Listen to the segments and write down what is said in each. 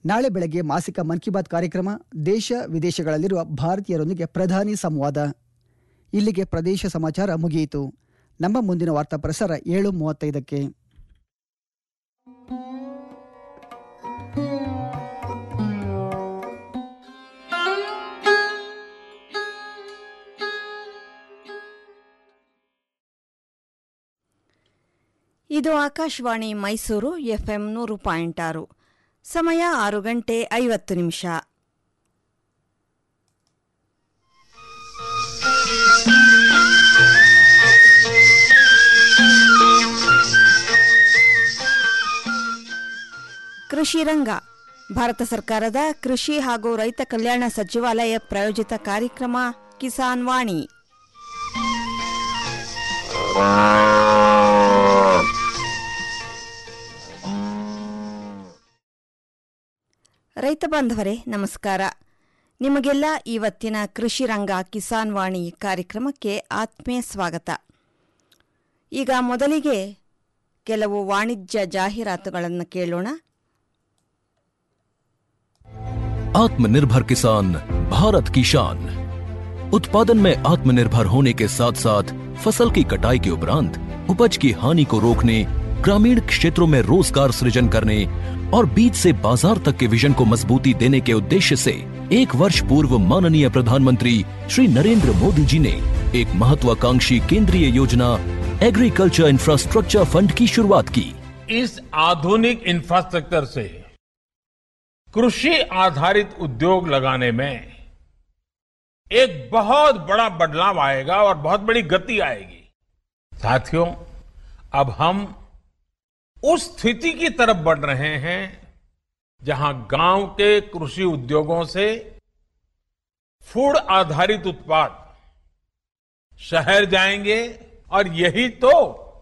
ನಾಳೆ ಬೆಳಗ್ಗೆ ಮಾಸಿಕ ಮನ್ ಕಿ ಬಾತ್ ಕಾರ್ಯಕ್ರಮ ದೇಶ ವಿದೇಶಗಳಲ್ಲಿರುವ ಭಾರತೀಯರೊಂದಿಗೆ ಪ್ರಧಾನಿ ಸಂವಾದ ಇಲ್ಲಿಗೆ ಪ್ರದೇಶ ಸಮಾಚಾರ ಮುಗಿಯಿತು ನಮ್ಮ ಮುಂದಿನ ವಾರ್ತಾ ಪ್ರಸಾರ ಏಳು ಮೂವತ್ತೈದಕ್ಕೆ ಇದು ಆಕಾಶವಾಣಿ ಮೈಸೂರು ಎಫ್ಎಂ ನೂರು ಪಾಯಿಂಟ್ ಆರು ಸಮಯ ಆರು ಗಂಟೆ ಐವತ್ತು ನಿಮಿಷ ಕೃಷಿ ರಂಗ ಭಾರತ ಸರ್ಕಾರದ ಕೃಷಿ ಹಾಗೂ ರೈತ ಕಲ್ಯಾಣ ಸಚಿವಾಲಯ ಪ್ರಾಯೋಜಿತ ಕಾರ್ಯಕ್ರಮ ಕಿಸಾನ್ ವಾಣಿ ರೈತ ಬಾಂಧವರೇ ನಮಸ್ಕಾರ ನಿಮಗೆಲ್ಲ ಇವತ್ತಿನ ಕೃಷಿ ರಂಗ ಕಿಸಾನ್ ವಾಣಿ ಕಾರ್ಯಕ್ರಮಕ್ಕೆ ಆತ್ಮೀಯ ಸ್ವಾಗತ ಈಗ ಮೊದಲಿಗೆ ಕೆಲವು ವಾಣಿಜ್ಯ ಜಾಹೀರಾತುಗಳನ್ನು ಕೇಳೋಣ आत्मनिर्भर किसान भारत की शान उत्पादन में आत्मनिर्भर होने के साथ साथ फसल की कटाई के उपरांत उपज की हानि को रोकने ग्रामीण क्षेत्रों में रोजगार सृजन करने और बीज से बाजार तक के विजन को मजबूती देने के उद्देश्य से एक वर्ष पूर्व माननीय प्रधानमंत्री श्री नरेंद्र मोदी जी ने एक महत्वाकांक्षी केंद्रीय योजना एग्रीकल्चर इंफ्रास्ट्रक्चर फंड की शुरुआत की इस आधुनिक इंफ्रास्ट्रक्चर से कृषि आधारित उद्योग लगाने में एक बहुत बड़ा बदलाव आएगा और बहुत बड़ी गति आएगी साथियों अब हम उस स्थिति की तरफ बढ़ रहे हैं जहां गांव के कृषि उद्योगों से फूड आधारित उत्पाद शहर जाएंगे और यही तो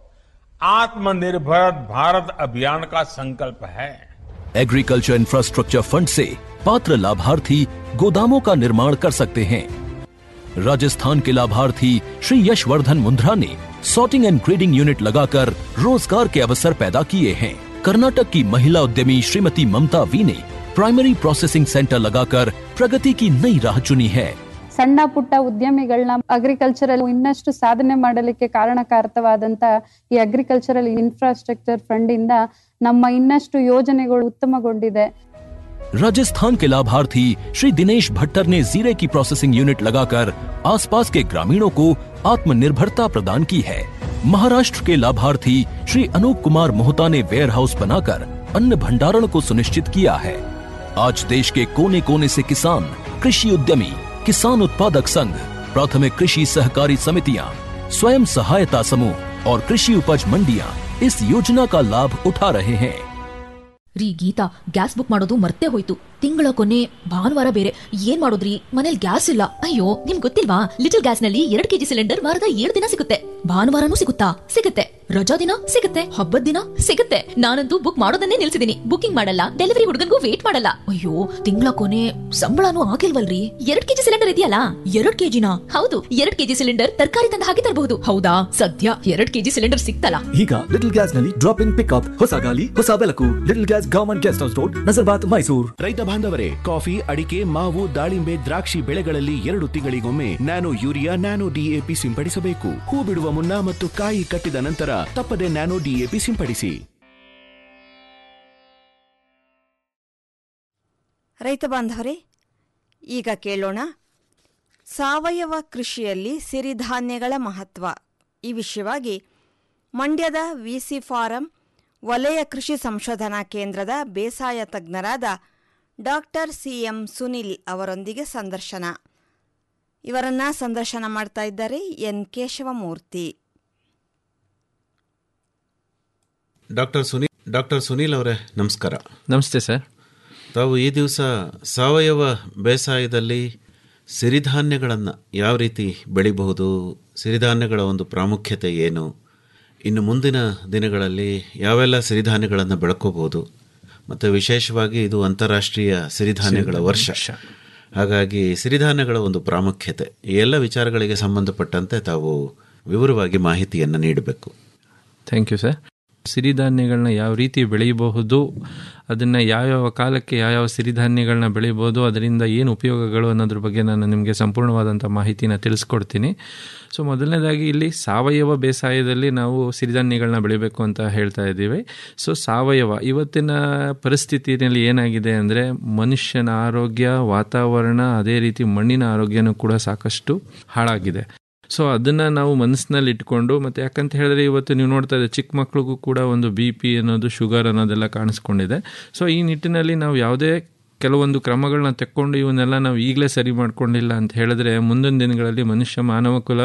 आत्मनिर्भर भारत अभियान का संकल्प है एग्रीकल्चर इंफ्रास्ट्रक्चर फंड से पात्र लाभार्थी गोदामों का निर्माण कर सकते हैं राजस्थान के लाभार्थी श्री यशवर्धन मुंद्रा ने सॉर्टिंग एंड ग्रेडिंग यूनिट लगाकर रोजगार के अवसर पैदा किए हैं कर्नाटक की महिला उद्यमी श्रीमती ममता वी ने प्राइमरी प्रोसेसिंग सेंटर लगाकर प्रगति की नई राह चुनी है ಸಣ್ಣ ಪುಟ್ಟ ಉದ್ಯಮಿಗಳನ್ನ ಅಗ್ರಿಕಲ್ಚರಲ್ ಇನ್ನಷ್ಟು ಸಾಧನೆ ಮಾಡಲಿಕ್ಕೆ ಕಾರಣಕಾರಕವಾದಂತ ಈ ಅಗ್ರಿಕಲ್ಚರಲ್ ಇನ್ಫ್ರಾಸ್ಟ್ರಕ್ಚರ್ ಫಂಡ್ ಇಂದ ನಮ್ಮ ಇನ್ನಷ್ಟು ಯೋಜನೆಗಳು ಉತ್ತಮಗೊಂಡಿದೆ राजस्थान के लाभार्थी श्री दिनेश भट्टर ने जीरे की प्रोसेसिंग यूनिट लगाकर आसपास के ग्रामीणों को आत्मनिर्भरता प्रदान की है महाराष्ट्र के लाभार्थी श्री अनूप कुमार मोहता ने वेयर हाउस बनाकर अन्न भंडारण को सुनिश्चित किया है आज देश के कोने कोने से किसान कृषि उद्यमी किसान उत्पादक संघ प्राथमिक कृषि सहकारी समितियां स्वयं सहायता समूह और कृषि उपज मंडियां इस योजना का लाभ उठा रहे हैं ರೀ ಗೀತಾ ಗ್ಯಾಸ್ ಬುಕ್ ಮಾಡೋದು ಮರ್ತೇ ಹೋಯ್ತು ತಿಂಗಳ ಕೊನೆ ಭಾನುವಾರ ಬೇರೆ ಏನ್ ಮಾಡೋದ್ರಿ ಮನೇಲಿ ಗ್ಯಾಸ್ ಇಲ್ಲ ಅಯ್ಯೋ ನಿಮ್ ಗೊತ್ತಿಲ್ವಾ ಲಿಟಲ್ ಗ್ಯಾಸ್ ನಲ್ಲಿ ಎರಡ್ ಕೆಜಿ ಸಿಲಿಂಡರ್ ವಾರದ ಏಳು ದಿನ ಸಿಗುತ್ತೆ ಭಾನುವಾರನೂ ಸಿಗುತ್ತಾ ಸಿಗುತ್ತೆ ರಜಾ ದಿನ ಸಿಗುತ್ತೆ ಹಬ್ಬದ ದಿನ ಸಿಗುತ್ತೆ ನಾನಂತೂ ಬುಕ್ ಮಾಡೋದನ್ನೇ ನಿಲ್ಸಿದೀನಿ ಬುಕಿಂಗ್ ಮಾಡಲ್ಲ ಡೆಲಿವರಿ ಹುಡುಗನ್ಗೂ ವೇಟ್ ಮಾಡಲ್ಲ ಅಯ್ಯೋ ತಿಂಗಳ ಕೊನೆ ಸಂಬಳನೂ ಆಗಿಲ್ವಲ್ರಿ ಎರಡ್ ಕೆಜಿ ಸಿಲಿಂಡರ್ ಇದೆಯಲ್ಲ ಎರಡ್ ಕೆಜಿನ ಹೌದು ಎರಡ್ ಕೆಜಿ ಸಿಲಿಂಡರ್ ತರಕಾರಿ ತಂದ ಹಾಗೆ ತರಬಹುದು ಹೌದಾ ಸದ್ಯ ಎರಡ್ ಕೆಜಿ ಸಿಲಿಂಡರ್ ಸಿಕ್ತಲ್ಲ ಈಗ ಲಿಟಲ್ ಗ್ಯಾಸ್ ನಲ್ಲಿ ಡ್ರಾಪ್ ಇನ್ ಪಿಕ್ಅಪ್ ಹೊಸ ಗಾಲಿ ಹೊಸ ಬೆಳಕು little gas government guest house road Nazarbad Mysuru ರೈತ ಬಾಂಧವರೇ ಕಾಫಿ ಅಡಿಕೆ ಮಾವು ದಾಳಿಂಬೆ ದ್ರಾಕ್ಷಿ ಬೆಳೆಗಳಲ್ಲಿ ಎರಡು ತಿಂಗಳಿಗೊಮ್ಮೆ ನ್ಯಾನೋ ಯೂರಿಯಾ ನ್ಯಾನೋ ಡಿಎಪಿ ಸಿಂಪಡಿಸಬೇಕು ಹೂ ಬಿಡುವ ಮುನ್ನ ಮತ್ತು ಕಾಯಿ ಕಟ್ಟಿದ ನಂತರ ತಪ್ಪದೆ ನ್ಯಾನೋ ಡಿಎಪಿ ಸಿಂಪಡಿಸಿ ರೈತ ಬಾಂಧವರೇ ಈಗ ಕೇಳೋಣ ಸಾವಯವ ಕೃಷಿಯಲ್ಲಿ ಸಿರಿಧಾನ್ಯಗಳ ಮಹತ್ವ ಈ ವಿಷಯವಾಗಿ ಮಂಡ್ಯದ ವಿಸಿ ಫಾರಂ ವಲಯ ಕೃಷಿ ಸಂಶೋಧನಾ ಕೇಂದ್ರದ ಬೇಸಾಯ ತಜ್ಞರಾದ ಡಾಕ್ಟರ್ ಸಿಎಂ ಸುನಿಲ್ ಅವರೊಂದಿಗೆ ಸಂದರ್ಶನ ಇವರನ್ನ ಸಂದರ್ಶನ ಮಾಡ್ತಾ ಇದ್ದಾರೆ N Keshavamurthy doctor Sunil doctor Sunil ಅವರೇ ನಮಸ್ಕಾರ ನಮಸ್ತೆ ಸರ್ ತಾವು ಈ ದಿವಸ ಸಾವಯವ ಬೇಸಾಯದಲ್ಲಿ ಸಿರಿಧಾನ್ಯಗಳನ್ನು ಯಾವ ರೀತಿ ಬೆಳಿಬಹುದು ಸಿರಿಧಾನ್ಯಗಳ ಒಂದು ಪ್ರಾಮುಖ್ಯತೆ ಏನು ಇನ್ನು ಮುಂದಿನ ದಿನಗಳಲ್ಲಿ ಯಾವೆಲ್ಲ ಸಿರಿಧಾನ್ಯಗಳನ್ನು ಬೆಳ್ಕೋಬಹುದು ಮತ್ತು ವಿಶೇಷವಾಗಿ ಇದು ಅಂತಾರಾಷ್ಟ್ರೀಯ ಸಿರಿಧಾನ್ಯಗಳ ವರ್ಷ ಹಾಗಾಗಿ ಸಿರಿಧಾನ್ಯಗಳ ಒಂದು ಪ್ರಾಮುಖ್ಯತೆ ಈ ಎಲ್ಲ ವಿಚಾರಗಳಿಗೆ ಸಂಬಂಧಪಟ್ಟಂತೆ ತಾವು ವಿವರವಾಗಿ ಮಾಹಿತಿಯನ್ನು ನೀಡಬೇಕು ಥ್ಯಾಂಕ್ ಯು ಸರ್ ಸಿರಿಧಾನ್ಯಗಳನ್ನ ಯಾವ ರೀತಿ ಬೆಳೆಯಬಹುದು ಅದನ್ನು ಯಾವ್ಯಾವ ಕಾಲಕ್ಕೆ ಯಾವ್ಯಾವ ಸಿರಿಧಾನ್ಯಗಳನ್ನ ಬೆಳಿಬೋದು ಅದರಿಂದ ಏನು ಉಪಯೋಗಗಳು ಅನ್ನೋದ್ರ ಬಗ್ಗೆ ನಾನು ನಿಮಗೆ ಸಂಪೂರ್ಣವಾದಂಥ ಮಾಹಿತಿನ ತಿಳಿಸ್ಕೊಡ್ತೀನಿ ಸೊ ಮೊದಲನೇದಾಗಿ ಇಲ್ಲಿ ಸಾವಯವ ಬೇಸಾಯದಲ್ಲಿ ನಾವು ಸಿರಿಧಾನ್ಯಗಳನ್ನ ಬೆಳಿಬೇಕು ಅಂತ ಹೇಳ್ತಾ ಇದ್ದೀವಿ ಸೊ ಸಾವಯವ ಇವತ್ತಿನ ಪರಿಸ್ಥಿತಿಯಲ್ಲಿ ಏನಾಗಿದೆ ಅಂದರೆ ಮನುಷ್ಯನ ಆರೋಗ್ಯ ವಾತಾವರಣ ಅದೇ ರೀತಿ ಮಣ್ಣಿನ ಆರೋಗ್ಯನೂ ಕೂಡ ಸಾಕಷ್ಟು ಹಾಳಾಗಿದೆ ಸೊ ಅದನ್ನು ನಾವು ಮನಸ್ಸಿನಲ್ಲಿ ಇಟ್ಕೊಂಡು ಮತ್ತು ಯಾಕಂತ ಹೇಳಿದ್ರೆ ಇವತ್ತು ನೀವು ನೋಡ್ತಾ ಇದ್ದೆ ಚಿಕ್ಕ ಮಕ್ಳಿಗೂ ಕೂಡ ಒಂದು ಬಿ ಪಿ ಅನ್ನೋದು ಶುಗರ್ ಅನ್ನೋದೆಲ್ಲ ಕಾಣಿಸ್ಕೊಂಡಿದೆ ಸೊ ಈ ನಿಟ್ಟಿನಲ್ಲಿ ನಾವು ಯಾವುದೇ ಕೆಲವೊಂದು ಕ್ರಮಗಳನ್ನ ತೆಕ್ಕೊಂಡು ಇವನ್ನೆಲ್ಲ ನಾವು ಈಗಲೇ ಸರಿ ಮಾಡ್ಕೊಂಡಿಲ್ಲ ಅಂತ ಹೇಳಿದ್ರೆ ಮುಂದಿನ ದಿನಗಳಲ್ಲಿ ಮನುಷ್ಯ ಮಾನವ ಕುಲ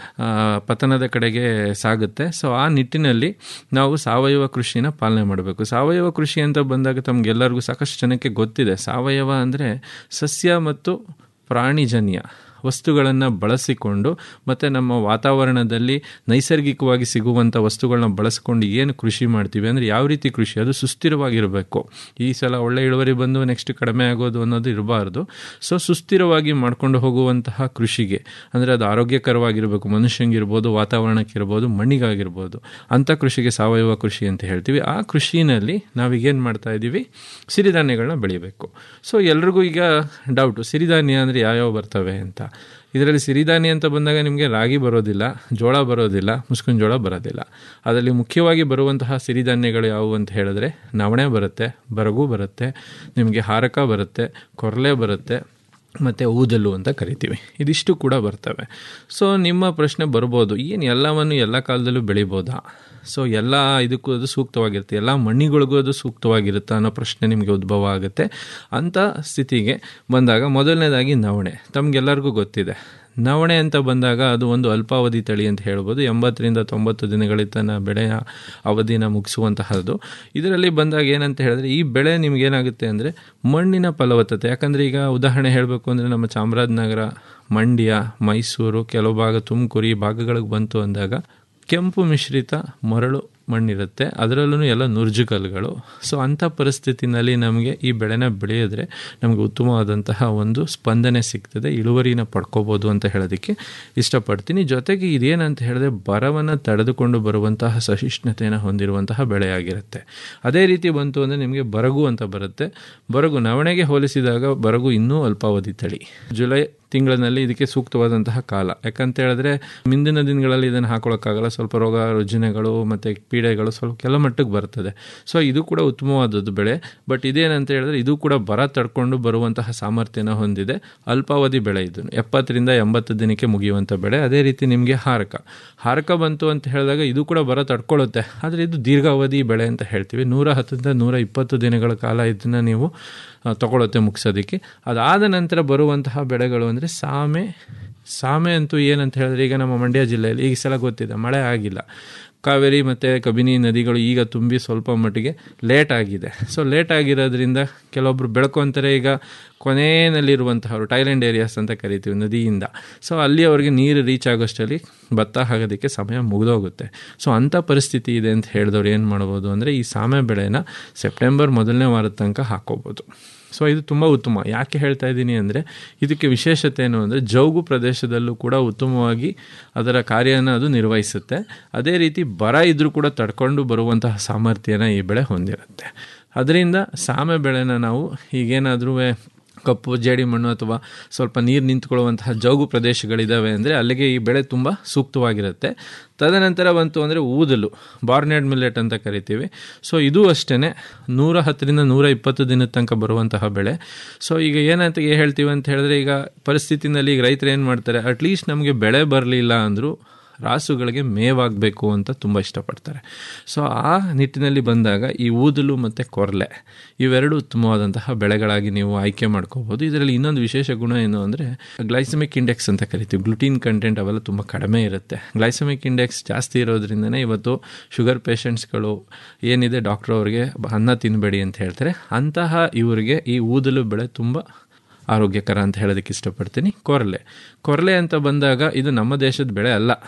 ಪತನದ ಕಡೆಗೆ ಸಾಗುತ್ತೆ ಸೊ ಆ ನಿಟ್ಟಿನಲ್ಲಿ ನಾವು ಸಾವಯವ ಕೃಷಿನ ಪಾಲನೆ ಮಾಡಬೇಕು ಸಾವಯವ ಕೃಷಿ ಅಂತ ಬಂದಾಗ ತಮಗೆಲ್ಲರಿಗೂ ಸಾಕಷ್ಟು ಜನಕ್ಕೆ ಗೊತ್ತಿದೆ ಸಾವಯವ ಅಂದರೆ ಸಸ್ಯ ಮತ್ತು ಪ್ರಾಣಿಜನ್ಯ ವಸ್ತುಗಳನ್ನು ಬಳಸಿಕೊಂಡು ಮತ್ತು ನಮ್ಮ ವಾತಾವರಣದಲ್ಲಿ ನೈಸರ್ಗಿಕವಾಗಿ ಸಿಗುವಂಥ ವಸ್ತುಗಳನ್ನ ಬಳಸ್ಕೊಂಡು ಏನು ಕೃಷಿ ಮಾಡ್ತೀವಿ ಅಂದರೆ ಯಾವ ರೀತಿ ಕೃಷಿ ಅದು ಸುಸ್ಥಿರವಾಗಿರಬೇಕು ಈ ಸಲ ಒಳ್ಳೆ ಇಳುವರಿ ಬಂದು ನೆಕ್ಸ್ಟ್ ಕಡಿಮೆ ಆಗೋದು ಅನ್ನೋದು ಇರಬಾರ್ದು ಸೊ ಸುಸ್ಥಿರವಾಗಿ ಮಾಡ್ಕೊಂಡು ಹೋಗುವಂತಹ ಕೃಷಿಗೆ ಅಂದರೆ ಅದು ಆರೋಗ್ಯಕರವಾಗಿರಬೇಕು ಮನುಷ್ಯಂಗಿರ್ಬೋದು ವಾತಾವರಣಕ್ಕಿರ್ಬೋದು ಮಣ್ಣಿಗಾಗಿರ್ಬೋದು ಅಂಥ ಕೃಷಿಗೆ ಸಾವಯವ ಕೃಷಿ ಅಂತ ಹೇಳ್ತೀವಿ ಆ ಕೃಷಿನಲ್ಲಿ ನಾವೀಗೇನು ಮಾಡ್ತಾ ಇದ್ದೀವಿ ಸಿರಿಧಾನ್ಯಗಳನ್ನ ಬೆಳಿಬೇಕು ಸೊ ಎಲ್ರಿಗೂ ಈಗ ಡೌಟು ಸಿರಿಧಾನ್ಯ ಅಂದರೆ ಯಾವ್ಯಾವ ಬರ್ತವೆ ಅಂತ ಇದರಲ್ಲಿ ಸಿರಿಧಾನ್ಯ ಅಂತ ಬಂದಾಗ ನಿಮಗೆ ರಾಗಿ ಬರೋದಿಲ್ಲ ಜೋಳ ಬರೋದಿಲ್ಲ ಮುಸ್ಕಿನ ಜೋಳ ಬರೋದಿಲ್ಲ ಅದರಲ್ಲಿ ಮುಖ್ಯವಾಗಿ ಬರುವಂತಹ ಸಿರಿಧಾನ್ಯಗಳು ಯಾವುವು ಅಂತ ಹೇಳಿದ್ರೆ ನವಣೆ ಬರುತ್ತೆ ಬರಗು ಬರುತ್ತೆ ನಿಮಗೆ ಹಾರಕ ಬರುತ್ತೆ ಕೊರಲೆ ಬರುತ್ತೆ ಮತ್ತು ಊದಲು ಅಂತ ಕರಿತೀವಿ ಇದಿಷ್ಟು ಕೂಡ ಬರ್ತವೆ ಸೊ ನಿಮ್ಮ ಪ್ರಶ್ನೆ ಬರ್ಬೋದು ಏನು ಎಲ್ಲವನ್ನು ಎಲ್ಲ ಕಾಲದಲ್ಲೂ ಬೆಳಿಬೋದಾ ಸೊ ಎಲ್ಲ ಇದಕ್ಕೂ ಅದು ಸೂಕ್ತವಾಗಿರುತ್ತೆ ಎಲ್ಲ ಮಣ್ಣಿಗಳಿಗೂ ಅದು ಸೂಕ್ತವಾಗಿರುತ್ತೆ ಅನ್ನೋ ಪ್ರಶ್ನೆ ನಿಮಗೆ ಉದ್ಭವ ಆಗುತ್ತೆ ಅಂಥ ಸ್ಥಿತಿಗೆ ಬಂದಾಗ ಮೊದಲನೇದಾಗಿ ನವಣೆ ತಮಗೆಲ್ಲರಿಗೂ ಗೊತ್ತಿದೆ ನವಣೆ ಅಂತ ಬಂದಾಗ ಅದು ಒಂದು ಅಲ್ಪಾವಧಿ ತಳಿ ಅಂತ ಹೇಳ್ಬೋದು ಎಂಬತ್ತರಿಂದ ತೊಂಬತ್ತು ದಿನಗಳ ತನ್ನ ಬೆಳೆಯ ಅವಧಿನ ಮುಗಿಸುವಂತಹದ್ದು ಇದರಲ್ಲಿ ಬಂದಾಗ ಏನಂತ ಹೇಳಿದ್ರೆ ಈ ಬೆಳೆ ನಿಮ್ಗೇನಾಗುತ್ತೆ ಅಂದರೆ ಮಣ್ಣಿನ ಫಲವತ್ತತೆ ಯಾಕಂದರೆ ಈಗ ಉದಾಹರಣೆ ಹೇಳಬೇಕು ಅಂದರೆ ನಮ್ಮ ಚಾಮರಾಜನಗರ ಮಂಡ್ಯ ಮೈಸೂರು ಕೆಲವು ಭಾಗ ತುಮಕೂರು ಈ ಭಾಗಗಳಿಗೆ ಬಂತು ಅಂದಾಗ ಕೆಂಪು ಮಿಶ್ರಿತ ಮರಳು ಮಣ್ಣಿರುತ್ತೆ ಅದರಲ್ಲೂ ಎಲ್ಲ ನುರ್ಜುಕಲ್ಗಳು ಸೊ ಅಂಥ ಪರಿಸ್ಥಿತಿನಲ್ಲಿ ನಮಗೆ ಈ ಬೆಳೆನ ಬೆಳೆಯಿದ್ರೆ ನಮಗೆ ಉತ್ತಮವಾದಂತಹ ಒಂದು ಸ್ಪಂದನೆ ಸಿಗ್ತದೆ ಇಳುವರಿನ ಪಡ್ಕೋಬೋದು ಅಂತ ಹೇಳೋದಕ್ಕೆ ಇಷ್ಟಪಡ್ತೀನಿ ಜೊತೆಗೆ ಇದೇನಂತ ಹೇಳಿದ್ರೆ ಬರವನ್ನು ತಡೆದುಕೊಂಡು ಬರುವಂತಹ ಸಹಿಷ್ಣುತೆಯನ್ನು ಹೊಂದಿರುವಂತಹ ಬೆಳೆಯಾಗಿರುತ್ತೆ ಅದೇ ರೀತಿ ಬಂತು ಅಂದರೆ ನಿಮಗೆ ಬರಗು ಅಂತ ಬರುತ್ತೆ ಬರಗು ನವಣೆಗೆ ಹೋಲಿಸಿದಾಗ ಬರಗು ಇನ್ನೂ ಅಲ್ಪಾವಧಿ ತಳಿ ಜುಲೈ ತಿಂಗಳಿನಲ್ಲಿ ಇದಕ್ಕೆ ಸೂಕ್ತವಾದಂತಹ ಕಾಲ ಯಾಕಂತ ಹೇಳಿದ್ರೆ ಮುಂದಿನ ದಿನಗಳಲ್ಲಿ ಇದನ್ನು ಹಾಕೊಳ್ಳೋಕ್ಕಾಗಲ್ಲ ಸ್ವಲ್ಪ ರೋಗ ರುಜಿನಗಳು ಮತ್ತು ಪೀಡೆಗಳು ಸ್ವಲ್ಪ ಕೆಲ ಮಟ್ಟಕ್ಕೆ ಬರ್ತದೆ ಸೊ ಇದು ಕೂಡ ಉತ್ತಮವಾದದ್ದು ಬೆಳೆ ಬಟ್ ಇದೇನಂತ ಹೇಳಿದ್ರೆ ಇದು ಕೂಡ ಬರ ತಡ್ಕೊಂಡು ಬರುವಂತಹ ಸಾಮರ್ಥ್ಯನ ಹೊಂದಿದೆ ಅಲ್ಪಾವಧಿ ಬೆಳೆ ಇದು ಎಪ್ಪತ್ತರಿಂದ ಎಂಬತ್ತು ದಿನಕ್ಕೆ ಮುಗಿಯುವಂಥ ಬೆಳೆ ಅದೇ ರೀತಿ ನಿಮಗೆ ಹಾರಕ ಹಾರಕ ಬಂತು ಅಂತ ಹೇಳಿದಾಗ ಇದು ಕೂಡ ಬರ ತಡ್ಕೊಳ್ಳುತ್ತೆ ಆದರೆ ಇದು ದೀರ್ಘಾವಧಿ ಬೆಳೆ ಅಂತ ಹೇಳ್ತೀವಿ ನೂರ ಹತ್ತರಿಂದ ನೂರ ಇಪ್ಪತ್ತು ದಿನಗಳ ಕಾಲ ಇದನ್ನು ನೀವು ತಗೊಳುತ್ತೆ ಮುಗಿಸೋದಕ್ಕೆ ಅದಾದ ನಂತರ ಬರುವಂತಹ ಬೆಳೆಗಳು ಅಂದರೆ ಸಾಮೆ ಸಾಮೆ ಅಂತೂ ಏನಂತ ಹೇಳಿದ್ರೆ ಈಗ ನಮ್ಮ ಮಂಡ್ಯ ಜಿಲ್ಲೆಯಲ್ಲಿ ಈಗ ಸಲ ಗೊತ್ತಿದೆ ಮಳೆ ಆಗಿಲ್ಲ ಕಾವೇರಿ ಮತ್ತು ಕಬಿನಿ ನದಿಗಳು ಈಗ ತುಂಬಿ ಸ್ವಲ್ಪ ಮಟ್ಟಿಗೆ ಲೇಟ್ ಆಗಿದೆ ಸೊ ಲೇಟ್ ಆಗಿರೋದ್ರಿಂದ ಕೆಲವೊಬ್ರು ಬೆಳ್ಕೊತಾರೆ ಈಗ ಕೊನೆಯಲ್ಲಿರುವಂತಹವರು ಟೈಲೆಂಡ್ ಏರಿಯಾಸ್ ಅಂತ ಕರಿತೀವಿ ನದಿಯಿಂದ ಸೊ ಅಲ್ಲಿ ಅವರಿಗೆ ನೀರು ರೀಚ್ ಆಗೋಷ್ಟರಲ್ಲಿ ಭತ್ತ ಆಗೋದಕ್ಕೆ ಸಮಯ ಮುಗಿದೋಗುತ್ತೆ ಸೊ ಅಂಥ ಪರಿಸ್ಥಿತಿ ಇದೆ ಅಂತ ಹೇಳಿದವ್ರು ಏನು ಮಾಡ್ಬೋದು ಅಂದರೆ ಈ ಸಾಮೆ ಬೆಳೆನ ಸೆಪ್ಟೆಂಬರ್ ಮೊದಲನೇ ವಾರದ ತನಕ ಹಾಕೋಬೋದು ಸೊ ಇದು ತುಂಬ ಉತ್ತಮ ಯಾಕೆ ಹೇಳ್ತಾ ಇದ್ದೀನಿ ಅಂದರೆ ಇದಕ್ಕೆ ವಿಶೇಷತೆ ಏನು ಅಂದರೆ ಜೌಗು ಪ್ರದೇಶದಲ್ಲೂ ಕೂಡ ಉತ್ತಮವಾಗಿ ಅದರ ಕಾರ್ಯನ ಅದು ನಿರ್ವಹಿಸುತ್ತೆ ಅದೇ ರೀತಿ ಬರ ಇದ್ರೂ ಕೂಡ ತಡ್ಕೊಂಡು ಬರುವಂತಹ ಸಾಮರ್ಥ್ಯನ ಈ ಬೆಳೆ ಹೊಂದಿರುತ್ತೆ ಅದರಿಂದ ಸಾಮೆ ಬೆಳೆನ ನಾವು ಈಗೇನಾದ್ರೂ ಕಪ್ಪು ಜೇಡಿ ಮಣ್ಣು ಅಥವಾ ಸ್ವಲ್ಪ ನೀರು ನಿಂತ್ಕೊಳ್ಳುವಂತಹ ಜೌಗು ಪ್ರದೇಶಗಳಿದ್ದಾವೆ ಅಂದರೆ ಅಲ್ಲಿಗೆ ಈ ಬೆಳೆ ತುಂಬ ಸೂಕ್ತವಾಗಿರುತ್ತೆ ತದನಂತರ ಬಂತು ಅಂದರೆ ಊದಲು ಬಾರ್ನೆಡ್ ಮಿಲ್ಲೆಟ್ ಅಂತ ಕರಿತೀವಿ ಸೊ ಇದು ಅಷ್ಟೇ ನೂರ ಹತ್ತರಿಂದ ನೂರ ಇಪ್ಪತ್ತು ದಿನದ ತನಕ ಬರುವಂತಹ ಬೆಳೆ ಸೊ ಈಗ ಏನಂತ ಹೇಳ್ತೀವಿ ಅಂತ ಹೇಳಿದ್ರೆ ಈಗ ಪರಿಸ್ಥಿತಿನಲ್ಲಿ ಈಗ ರೈತರು ಏನು ಮಾಡ್ತಾರೆ ಅಟ್ಲೀಸ್ಟ್ ನಮಗೆ ಬೆಳೆ ಬರಲಿಲ್ಲ ಅಂದರೂ ರಾಸುಗಳಿಗೆ ಮೇವಾಗಬೇಕು ಅಂತ ತುಂಬ ಇಷ್ಟಪಡ್ತಾರೆ ಸೊ ಆ ನಿಟ್ಟಿನಲ್ಲಿ ಬಂದಾಗ ಈ ಊದಲು ಮತ್ತು ಕೊರಲೆ ಇವೆರಡು ಉತ್ತಮವಾದಂತಹ ಬೆಳೆಗಳಾಗಿ ನೀವು ಆಯ್ಕೆ ಮಾಡ್ಕೋಬೋದು ಇದರಲ್ಲಿ ಇನ್ನೊಂದು ವಿಶೇಷ ಗುಣ ಏನು ಅಂದರೆ ಗ್ಲೈಸಮಿಕ್ ಇಂಡೆಕ್ಸ್ ಅಂತ ಕರಿತೀವಿ ಗ್ಲುಟೀನ್ ಕಂಟೆಂಟ್ ಅವೆಲ್ಲ ತುಂಬ ಕಡಿಮೆ ಇರುತ್ತೆ ಗ್ಲೈಸಮಿಕ್ ಇಂಡೆಕ್ಸ್ ಜಾಸ್ತಿ ಇರೋದ್ರಿಂದನೇ ಇವತ್ತು ಶುಗರ್ ಪೇಷಂಟ್ಸ್ಗಳು ಏನಿದೆ ಡಾಕ್ಟ್ರ್ ಅವ್ರಿಗೆ ಅನ್ನ ತಿನ್ನಬೇಡಿ ಅಂತ ಹೇಳ್ತಾರೆ ಅಂತಹ ಇವರಿಗೆ ಈ ಊದಲು ಬೆಳೆ ತುಂಬ ಆರೋಗ್ಯಕರ ಅಂತ ಹೇಳೋದಕ್ಕೆ ಇಷ್ಟಪಡ್ತೀನಿ ಕೊರಲೆ ಕೊರಲೆ ಅಂತ ಬಂದಾಗ ಇದು ನಮ್ಮ ದೇಶದ ಬೆಳೆ ಅಲ್ಲ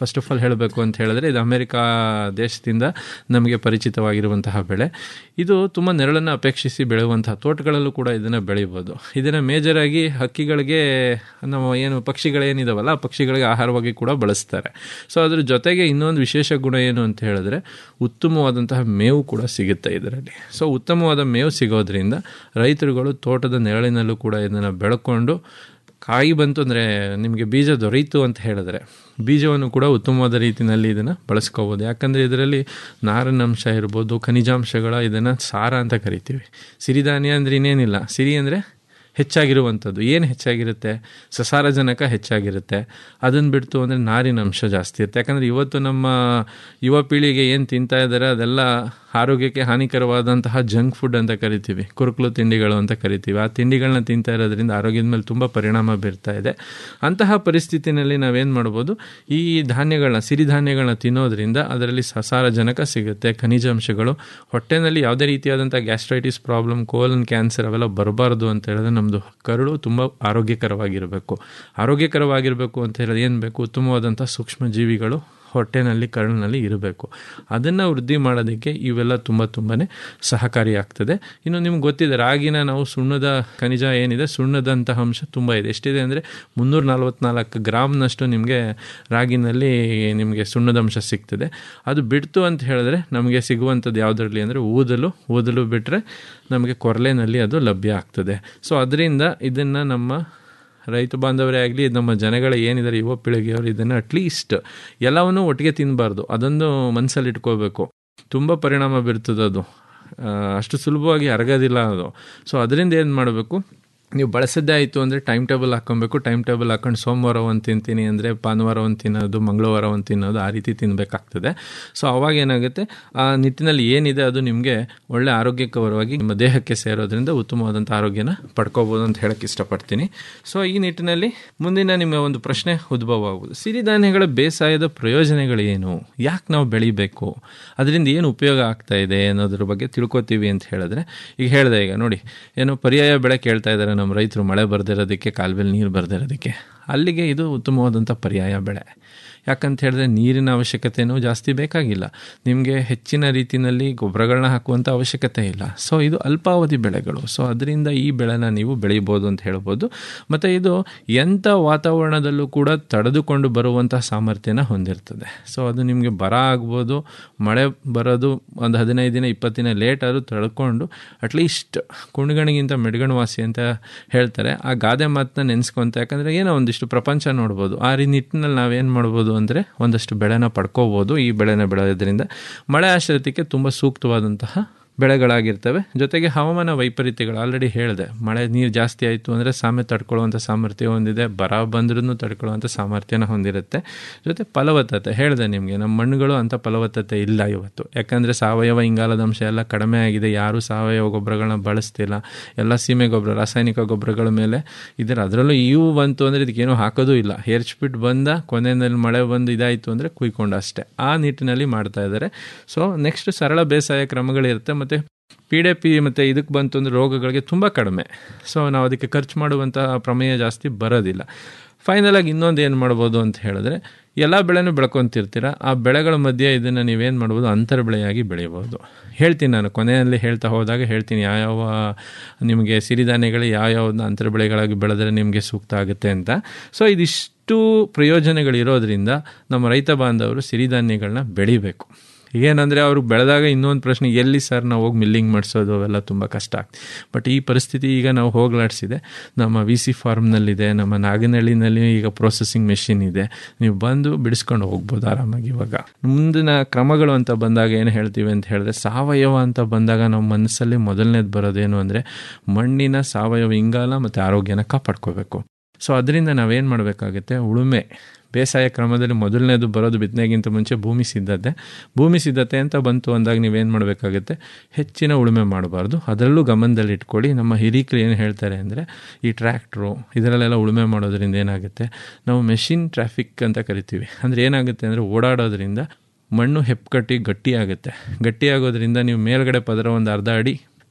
ಫಸ್ಟ್ ಆಫ್ ಆಲ್ ಹೇಳಬೇಕು ಅಂತ ಹೇಳಿದ್ರೆ ಇದು ಅಮೆರಿಕಾ ದೇಶದಿಂದ ನಮಗೆ ಪರಿಚಿತವಾಗಿರುವಂತಹ ಬೆಳೆ ಇದು ತುಂಬ ನೆರಳನ್ನು ಅಪೇಕ್ಷಿಸಿ ಬೆಳೆಯುವಂತಹ ತೋಟಗಳಲ್ಲೂ ಕೂಡ ಇದನ್ನು ಬೆಳಿಬೋದು ಇದನ್ನು ಮೇಜರಾಗಿ ಹಕ್ಕಿಗಳಿಗೆ ನಮ್ಮ ಏನು ಪಕ್ಷಿಗಳೇನಿದಾವಲ್ಲ ಆ ಪಕ್ಷಿಗಳಿಗೆ ಆಹಾರವಾಗಿ ಕೂಡ ಬಳಸ್ತಾರೆ ಸೊ ಅದ್ರ ಜೊತೆಗೆ ಇನ್ನೊಂದು ವಿಶೇಷ ಗುಣ ಏನು ಅಂತ ಹೇಳಿದ್ರೆ ಉತ್ತಮವಾದಂತಹ ಮೇವು ಕೂಡ ಸಿಗುತ್ತೆ ಇದರಲ್ಲಿ ಸೊ ಉತ್ತಮವಾದ ಮೇವು ಸಿಗೋದ್ರಿಂದ ರೈತರುಗಳು ತೋಟದ ನೆರಳಿನಲ್ಲೂ ಕೂಡ ಇದನ್ನು ಬೆಳ್ಕೊಂಡು ಕಾಯಿ ಬಂತು ಅಂದರೆ ನಿಮಗೆ ಬೀಜ ದೊರೆಯಿತು ಅಂತ ಹೇಳಿದ್ರೆ ಬೀಜವನ್ನು ಕೂಡ ಉತ್ತಮವಾದ ರೀತಿಯಲ್ಲಿ ಇದನ್ನು ಬಳಸ್ಕೋಬೋದು ಯಾಕಂದರೆ ಇದರಲ್ಲಿ ನಾರಿನಂಶ ಇರ್ಬೋದು ಖನಿಜಾಂಶಗಳ ಇದನ್ನು ಸಾರ ಅಂತ ಕರಿತೀವಿ ಸಿರಿಧಾನ್ಯ ಅಂದರೆ ಇನ್ನೇನಿಲ್ಲ ಸಿರಿ ಅಂದರೆ ಹೆಚ್ಚಾಗಿರುವಂಥದ್ದು ಏನು ಹೆಚ್ಚಾಗಿರುತ್ತೆ ಸಸಾರಜನಕ ಹೆಚ್ಚಾಗಿರುತ್ತೆ ಅದನ್ನು ಬಿಡ್ತು ಅಂದರೆ ನಾರಿನ ಅಂಶ ಜಾಸ್ತಿ ಇರುತ್ತೆ ಯಾಕಂದರೆ ಇವತ್ತು ನಮ್ಮ ಯುವ ಪೀಳಿಗೆ ಏನು ತಿಂತಾ ಇದ್ದಾರೆ ಅದೆಲ್ಲ ಆರೋಗ್ಯಕ್ಕೆ ಹಾನಿಕರವಾದಂತಹ ಜಂಕ್ ಫುಡ್ ಅಂತ ಕರಿತೀವಿ ಕುರುಕಲು ತಿಂಡಿಗಳು ಅಂತ ಕರಿತೀವಿ ಆ ತಿಂಡಿಗಳನ್ನ ತಿಂತಾ ಇರೋದ್ರಿಂದ ಆರೋಗ್ಯದ ಮೇಲೆ ತುಂಬ ಪರಿಣಾಮ ಬೀರ್ತಾ ಇದೆ ಅಂತಹ ಪರಿಸ್ಥಿತಿನಲ್ಲಿ ನಾವೇನು ಮಾಡ್ಬೋದು ಈ ಧಾನ್ಯಗಳನ್ನ ಸಿರಿಧಾನ್ಯಗಳನ್ನ ತಿನ್ನೋದ್ರಿಂದ ಅದರಲ್ಲಿ ಸಸಾರಜನಕ ಸಿಗುತ್ತೆ ಖನಿಜಾಂಶಗಳು ಹೊಟ್ಟೆನಲ್ಲಿ ಯಾವುದೇ ರೀತಿಯಾದಂಥ ಗ್ಯಾಸ್ಟ್ರೈಟಿಸ್ ಪ್ರಾಬ್ಲಮ್ ಕೋಲನ್ ಕ್ಯಾನ್ಸರ್ ಅವೆಲ್ಲ ಬರಬಾರ್ದು ಅಂತ ಹೇಳಿದ್ರೆ ನಮ್ಮದು ಕರುಳು ತುಂಬ ಆರೋಗ್ಯಕರವಾಗಿರಬೇಕು ಆರೋಗ್ಯಕರವಾಗಿರಬೇಕು ಅಂತ ಹೇಳಿದ್ರೆ ಏನು ಬೇಕು ಉತ್ತಮವಾದಂಥ ಸೂಕ್ಷ್ಮ ಜೀವಿಗಳು ಹೊಟ್ಟೆನಲ್ಲಿ ಕರುಳಿನಲ್ಲಿ ಇರಬೇಕು ಅದನ್ನು ವೃದ್ಧಿ ಮಾಡೋದಕ್ಕೆ ಇವೆಲ್ಲ ತುಂಬ ತುಂಬಾ ಸಹಕಾರಿಯಾಗ್ತದೆ ಇನ್ನು ನಿಮ್ಗೆ ಗೊತ್ತಿದೆ ರಾಗಿನ ನಾವು ಸುಣ್ಣದ ಖನಿಜ ಏನಿದೆ ಸುಣ್ಣದಂತಹ ಅಂಶ ತುಂಬ ಇದೆ ಎಷ್ಟಿದೆ ಅಂದರೆ ಮುನ್ನೂರ ನಲ್ವತ್ನಾಲ್ಕು ಗ್ರಾಮ್ನಷ್ಟು ನಿಮಗೆ ರಾಗಿನಲ್ಲಿ ನಿಮಗೆ ಸುಣ್ಣದ ಅಂಶ ಸಿಗ್ತದೆ ಅದು ಬಿಡ್ತು ಅಂತ ಹೇಳಿದ್ರೆ ನಮಗೆ ಸಿಗುವಂಥದ್ದು ಯಾವುದರಲ್ಲಿ ಅಂದರೆ ಊದಲು ಊದಲು ಬಿಟ್ಟರೆ ನಮಗೆ ಕೊರಲೆನಲ್ಲಿ ಅದು ಲಭ್ಯ ಆಗ್ತದೆ ಸೊ ಅದರಿಂದ ಇದನ್ನು ನಮ್ಮ ರೈತ ಬಾಂಧವರೇ ಆಗಲಿ ನಮ್ಮ ಜನಗಳ ಏನಿದ್ದಾರೆ ಯುವ ಪೀಳಿಗೆಯವರು ಇದನ್ನು ಅಟ್ಲೀಸ್ಟ್ ಎಲ್ಲವನ್ನೂ ಒಟ್ಟಿಗೆ ತಿನ್ನಬಾರ್ದು ಅದೊಂದು ಮನಸ್ಸಲ್ಲಿ ಇಟ್ಕೋಬೇಕು ತುಂಬ ಪರಿಣಾಮ ಬೀರ್ತದೆ ಅದು ಅಷ್ಟು ಸುಲಭವಾಗಿ ಅರಗೋದಿಲ್ಲ ಅದು ಸೊ ಅದರಿಂದ ಏನು ಮಾಡಬೇಕು ನೀವು ಬಳಸದ್ದೇ ಆಯಿತು ಅಂದರೆ ಟೈಮ್ ಟೇಬಲ್ ಹಾಕ್ಕೊಬೇಕು ಟೈಮ್ ಟೇಬಲ್ ಹಾಕೊಂಡು ಸೋಮವಾರ ಒಂದು ತಿಂತೀನಿ ಅಂದರೆ ಭಾನುವಾರ ಒಂದು ತಿನ್ನೋದು ಮಂಗಳವಾರ ಒಂದು ತಿನ್ನೋದು ಆ ರೀತಿ ತಿನ್ನಬೇಕಾಗ್ತದೆ ಸೊ ಅವಾಗ ಏನಾಗುತ್ತೆ ಆ ನಿಟ್ಟಿನಲ್ಲಿ ಏನಿದೆ ಅದು ನಿಮಗೆ ಒಳ್ಳೆ ಆರೋಗ್ಯಕರವಾಗಿ ನಿಮ್ಮ ದೇಹಕ್ಕೆ ಸೇರೋದ್ರಿಂದ ಉತ್ತಮವಾದಂಥ ಆರೋಗ್ಯನ ಪಡ್ಕೋಬೋದು ಅಂತ ಹೇಳಕ್ಕೆ ಇಷ್ಟಪಡ್ತೀನಿ ಸೊ ಈ ನಿಟ್ಟಿನಲ್ಲಿ ಮುಂದಿನ ನಿಮ್ಮ ಒಂದು ಪ್ರಶ್ನೆ ಉದ್ಭವ ಆಗುವುದು ಸಿರಿಧಾನ್ಯಗಳ ಬೇಸಾಯದ ಪ್ರಯೋಜನಗಳು ಏನು ಯಾಕೆ ನಾವು ಬೆಳಿಬೇಕು ಅದರಿಂದ ಏನು ಉಪಯೋಗ ಆಗ್ತಾ ಇದೆ ಅನ್ನೋದ್ರ ಬಗ್ಗೆ ತಿಳ್ಕೊತೀವಿ ಅಂತ ಹೇಳಿದ್ರೆ ಈಗ ಹೇಳಿದೆ ಈಗ ನೋಡಿ ಏನು ಪರ್ಯಾಯ ಬೆಳೆ ಕೇಳ್ತಾ ಇದ್ದಾರೆ ನಮ್ಮ ರೈತರು ಮಳೆ ಬರ್ದಿರೋದಕ್ಕೆ ಕಾಲುವೆಲಿ ನೀರು ಬರ್ದಿರೋದಕ್ಕೆ ಅಲ್ಲಿಗೆ ಇದು ಉತ್ತಮವಾದಂಥ ಪರ್ಯಾಯ ಬೆಳೆ ಯಾಕಂತ ಹೇಳಿದ್ರೆ ನೀರಿನ ಅವಶ್ಯಕತೆಯೂ ಜಾಸ್ತಿ ಬೇಕಾಗಿಲ್ಲ ನಿಮಗೆ ಹೆಚ್ಚಿನ ರೀತಿಯಲ್ಲಿ ಗೊಬ್ಬರಗಳನ್ನ ಹಾಕುವಂಥ ಅವಶ್ಯಕತೆ ಇಲ್ಲ ಸೊ ಇದು ಅಲ್ಪಾವಧಿ ಬೆಳೆಗಳು ಸೊ ಅದರಿಂದ ಈ ಬೆಳೆನ ನೀವು ಬೆಳಿಬೋದು ಅಂತ ಹೇಳ್ಬೋದು ಮತ್ತು ಇದು ಎಂಥ ವಾತಾವರಣದಲ್ಲೂ ಕೂಡ ತಡೆದುಕೊಂಡು ಬರುವಂಥ ಸಾಮರ್ಥ್ಯನ ಹೊಂದಿರ್ತದೆ ಸೊ ಅದು ನಿಮಗೆ ಬರ ಆಗ್ಬೋದು ಮಳೆ ಬರೋದು ಒಂದು ಹದಿನೈದು ದಿನ ಇಪ್ಪತ್ತು ದಿನ ಲೇಟ್ ಆದರೂ ತಡ್ಕೊಂಡು ಅಟ್ಲೀಸ್ಟ್ ಕುಣ್ಗಣಿಗಿಂತ ಮೆಡ್ಗಣವಾಸಿ ಅಂತ ಹೇಳ್ತಾರೆ ಆ ಗಾದೆ ಮಾತನ್ನ ನೆನೆಸ್ಕೊಂತ ಯಾಕಂದರೆ ಏನೋ ಒಂದಿಷ್ಟು ಪ್ರಪಂಚ ನೋಡ್ಬೋದು ಆ ರೀ ನಿಟ್ಟಿನಲ್ಲಿ ನಾವೇನು ಮಾಡ್ಬೋದು ಅಂದರೆ ಒಂದಷ್ಟು ಬೆಳೆನ ಪಡ್ಕೋಬೋದು ಈ ಬೆಳೆನ ಬೆಳೆಯೋದ್ರಿಂದ ಮಳೆ ಆಶ್ರಿತಕ್ಕೆ ತುಂಬ ಸೂಕ್ತವಾದಂತಹ ಬೆಳೆಗಳಾಗಿರ್ತವೆ ಜೊತೆಗೆ ಹವಾಮಾನ ವೈಪರೀತ್ಯಗಳು ಆಲ್ರೆಡಿ ಹೇಳಿದೆ ಮಳೆ ನೀರು ಜಾಸ್ತಿ ಆಯಿತು ಅಂದರೆ ಸಾಮೆ ತಡ್ಕೊಳ್ಳುವಂಥ ಸಾಮರ್ಥ್ಯ ಹೊಂದಿದೆ ಬರ ಬಂದ್ರೂ ತಡ್ಕೊಳ್ಳುವಂಥ ಸಾಮರ್ಥ್ಯನ ಹೊಂದಿರುತ್ತೆ ಜೊತೆ ಫಲವತ್ತತೆ ಹೇಳಿದೆ ನಿಮಗೆ ನಮ್ಮ ಮಣ್ಣುಗಳು ಅಂಥ ಫಲವತ್ತತೆ ಇಲ್ಲ ಇವತ್ತು ಯಾಕಂದರೆ ಸಾವಯವ ಇಂಗಾಲದ ಅಂಶ ಎಲ್ಲ ಕಡಿಮೆ ಆಗಿದೆ ಯಾರೂ ಸಾವಯವ ಗೊಬ್ಬರಗಳನ್ನ ಬಳಸ್ತಿಲ್ಲ ಎಲ್ಲ ಸೀಮೆ ಗೊಬ್ಬರ ರಾಸಾಯನಿಕ ಗೊಬ್ಬರಗಳ ಮೇಲೆ ಇದರ ಅದರಲ್ಲೂ ಇವು ಬಂತು ಅಂದರೆ ಇದಕ್ಕೇನು ಹಾಕೋದು ಇಲ್ಲ ಹೇರ್ಚ್ಬಿಟ್ಟು ಬಂದ ಕೊನೆಯಲ್ಲಿ ಮಳೆ ಬಂದು ಇದಾಯಿತು ಅಂದರೆ ಕುಯ್ಕೊಂಡು ಅಷ್ಟೇ ಆ ನಿಟ್ಟಿನಲ್ಲಿ ಮಾಡ್ತಾ ಇದ್ದಾರೆ ಸೊ ನೆಕ್ಸ್ಟ್ ಸರಳ ಬೇಸಾಯ ಕ್ರಮಗಳಿರುತ್ತೆ ಮತ್ತು ಪಿ ಡೆ ಪಿ ಮತ್ತು ಇದಕ್ಕೆ ಬಂತು ಅಂದರೆ ರೋಗಗಳಿಗೆ ತುಂಬ ಕಡಿಮೆ ಸೊ ನಾವು ಅದಕ್ಕೆ ಖರ್ಚು ಮಾಡುವಂಥ ಪ್ರಮೇಯ ಜಾಸ್ತಿ ಬರೋದಿಲ್ಲ ಫೈನಲಾಗಿ ಇನ್ನೊಂದು ಏನು ಮಾಡ್ಬೋದು ಅಂತ ಹೇಳಿದ್ರೆ ಎಲ್ಲ ಬೆಳೆನೂ ಬೆಳ್ಕೊತಿರ್ತೀರ ಆ ಬೆಳೆಗಳ ಮಧ್ಯೆ ಇದನ್ನು ನೀವೇನು ಮಾಡ್ಬೋದು ಅಂತರ ಬೆಳೆಯಾಗಿ ಬೆಳಿಬೋದು ಹೇಳ್ತೀನಿ ನಾನು ಕೊನೆಯಲ್ಲಿ ಹೇಳ್ತಾ ಹೋದಾಗ ಹೇಳ್ತೀನಿ ಯಾವ್ಯಾವ ನಿಮಗೆ ಸಿರಿಧಾನ್ಯಗಳು ಯಾವ್ಯಾವ ಅಂತರ ಬೆಳೆಗಳಾಗಿ ಬೆಳೆದ್ರೆ ನಿಮಗೆ ಸೂಕ್ತ ಆಗುತ್ತೆ ಅಂತ ಸೊ ಇದಿಷ್ಟು ಪ್ರಯೋಜನಗಳಿರೋದ್ರಿಂದ ನಮ್ಮ ರೈತ ಬಾಂಧವರು ಸಿರಿಧಾನ್ಯಗಳನ್ನ ಬೆಳಿಬೇಕು ಏನಂದರೆ ಅವರು ಬೆಳೆದಾಗ ಇನ್ನೊಂದು ಪ್ರಶ್ನೆ ಎಲ್ಲಿ ಸರ್ ನಾವು ಹೋಗಿ ಮಿಲ್ಲಿಂಗ್ ಮಾಡಿಸೋದು ಅವೆಲ್ಲ ತುಂಬ ಕಷ್ಟ ಆಗ್ತದೆ ಬಟ್ ಈ ಪರಿಸ್ಥಿತಿ ಈಗ ನಾವು ಹೋಗ್ಲಾಡಿಸಿದೆ ನಮ್ಮ ವಿ ಸಿ ಫಾರ್ಮ್ನಲ್ಲಿದೆ ನಮ್ಮ ನಾಗನಹಳ್ಳಿನಲ್ಲಿ ಈಗ ಪ್ರೊಸೆಸಿಂಗ್ ಮೆಷಿನ್ ಇದೆ ನೀವು ಬಂದು ಬಿಡಿಸ್ಕೊಂಡು ಹೋಗ್ಬೋದು ಆರಾಮಾಗಿ ಇವಾಗ ಮುಂದಿನ ಕ್ರಮಗಳು ಅಂತ ಬಂದಾಗ ಏನು ಹೇಳ್ತೀವಿ ಅಂತ ಹೇಳಿದ್ರೆ ಸಾವಯವ ಅಂತ ಬಂದಾಗ ನಮ್ಮ ಮನಸ್ಸಲ್ಲಿ ಮೊದಲನೇದು ಬರೋದೇನು ಅಂದರೆ ಮಣ್ಣಿನ ಸಾವಯವ ಇಂಗಾಲ ಮತ್ತು ಆರೋಗ್ಯನ ಕಾಪಾಡ್ಕೋಬೇಕು ಸೊ ಅದರಿಂದ ನಾವೇನು ಮಾಡಬೇಕಾಗುತ್ತೆ ಉಳುಮೆ ಬೇಸಾಯ ಕ್ರಮದಲ್ಲಿ ಮೊದಲನೇದು ಬರೋದು ಬಿತ್ತನೆಗಿಂತ ಮುಂಚೆ ಭೂಮಿ ಸಿದ್ಧತೆ ಭೂಮಿ ಸಿದ್ಧತೆ ಅಂತ ಬಂತು ಅಂದಾಗ ನೀವೇನು ಮಾಡಬೇಕಾಗುತ್ತೆ ಹೆಚ್ಚಿನ ಉಳುಮೆ ಮಾಡಬಾರ್ದು ಅದರಲ್ಲೂ ಗಮನದಲ್ಲಿ ಇಟ್ಕೊಳ್ಳಿ ನಮ್ಮ ಹಿರೀಕರು ಏನು ಹೇಳ್ತಾರೆ ಅಂದರೆ ಈ ಟ್ರ್ಯಾಕ್ಟ್ರು ಇದರಲ್ಲೆಲ್ಲ ಉಳುಮೆ ಮಾಡೋದ್ರಿಂದ ಏನಾಗುತ್ತೆ ನಾವು ಮೆಷಿನ್ ಟ್ರಾಫಿಕ್ ಅಂತ ಕರಿತೀವಿ ಅಂದರೆ ಏನಾಗುತ್ತೆ ಅಂದರೆ ಓಡಾಡೋದ್ರಿಂದ ಮಣ್ಣು ಹೆಪ್ಪುಕಟ್ಟಿ ಗಟ್ಟಿಯಾಗುತ್ತೆ ಗಟ್ಟಿಯಾಗೋದ್ರಿಂದ ನೀವು ಮೇಲ್ಗಡೆ ಪದರ ಒಂದು ಅರ್ಧ ಅಡಿ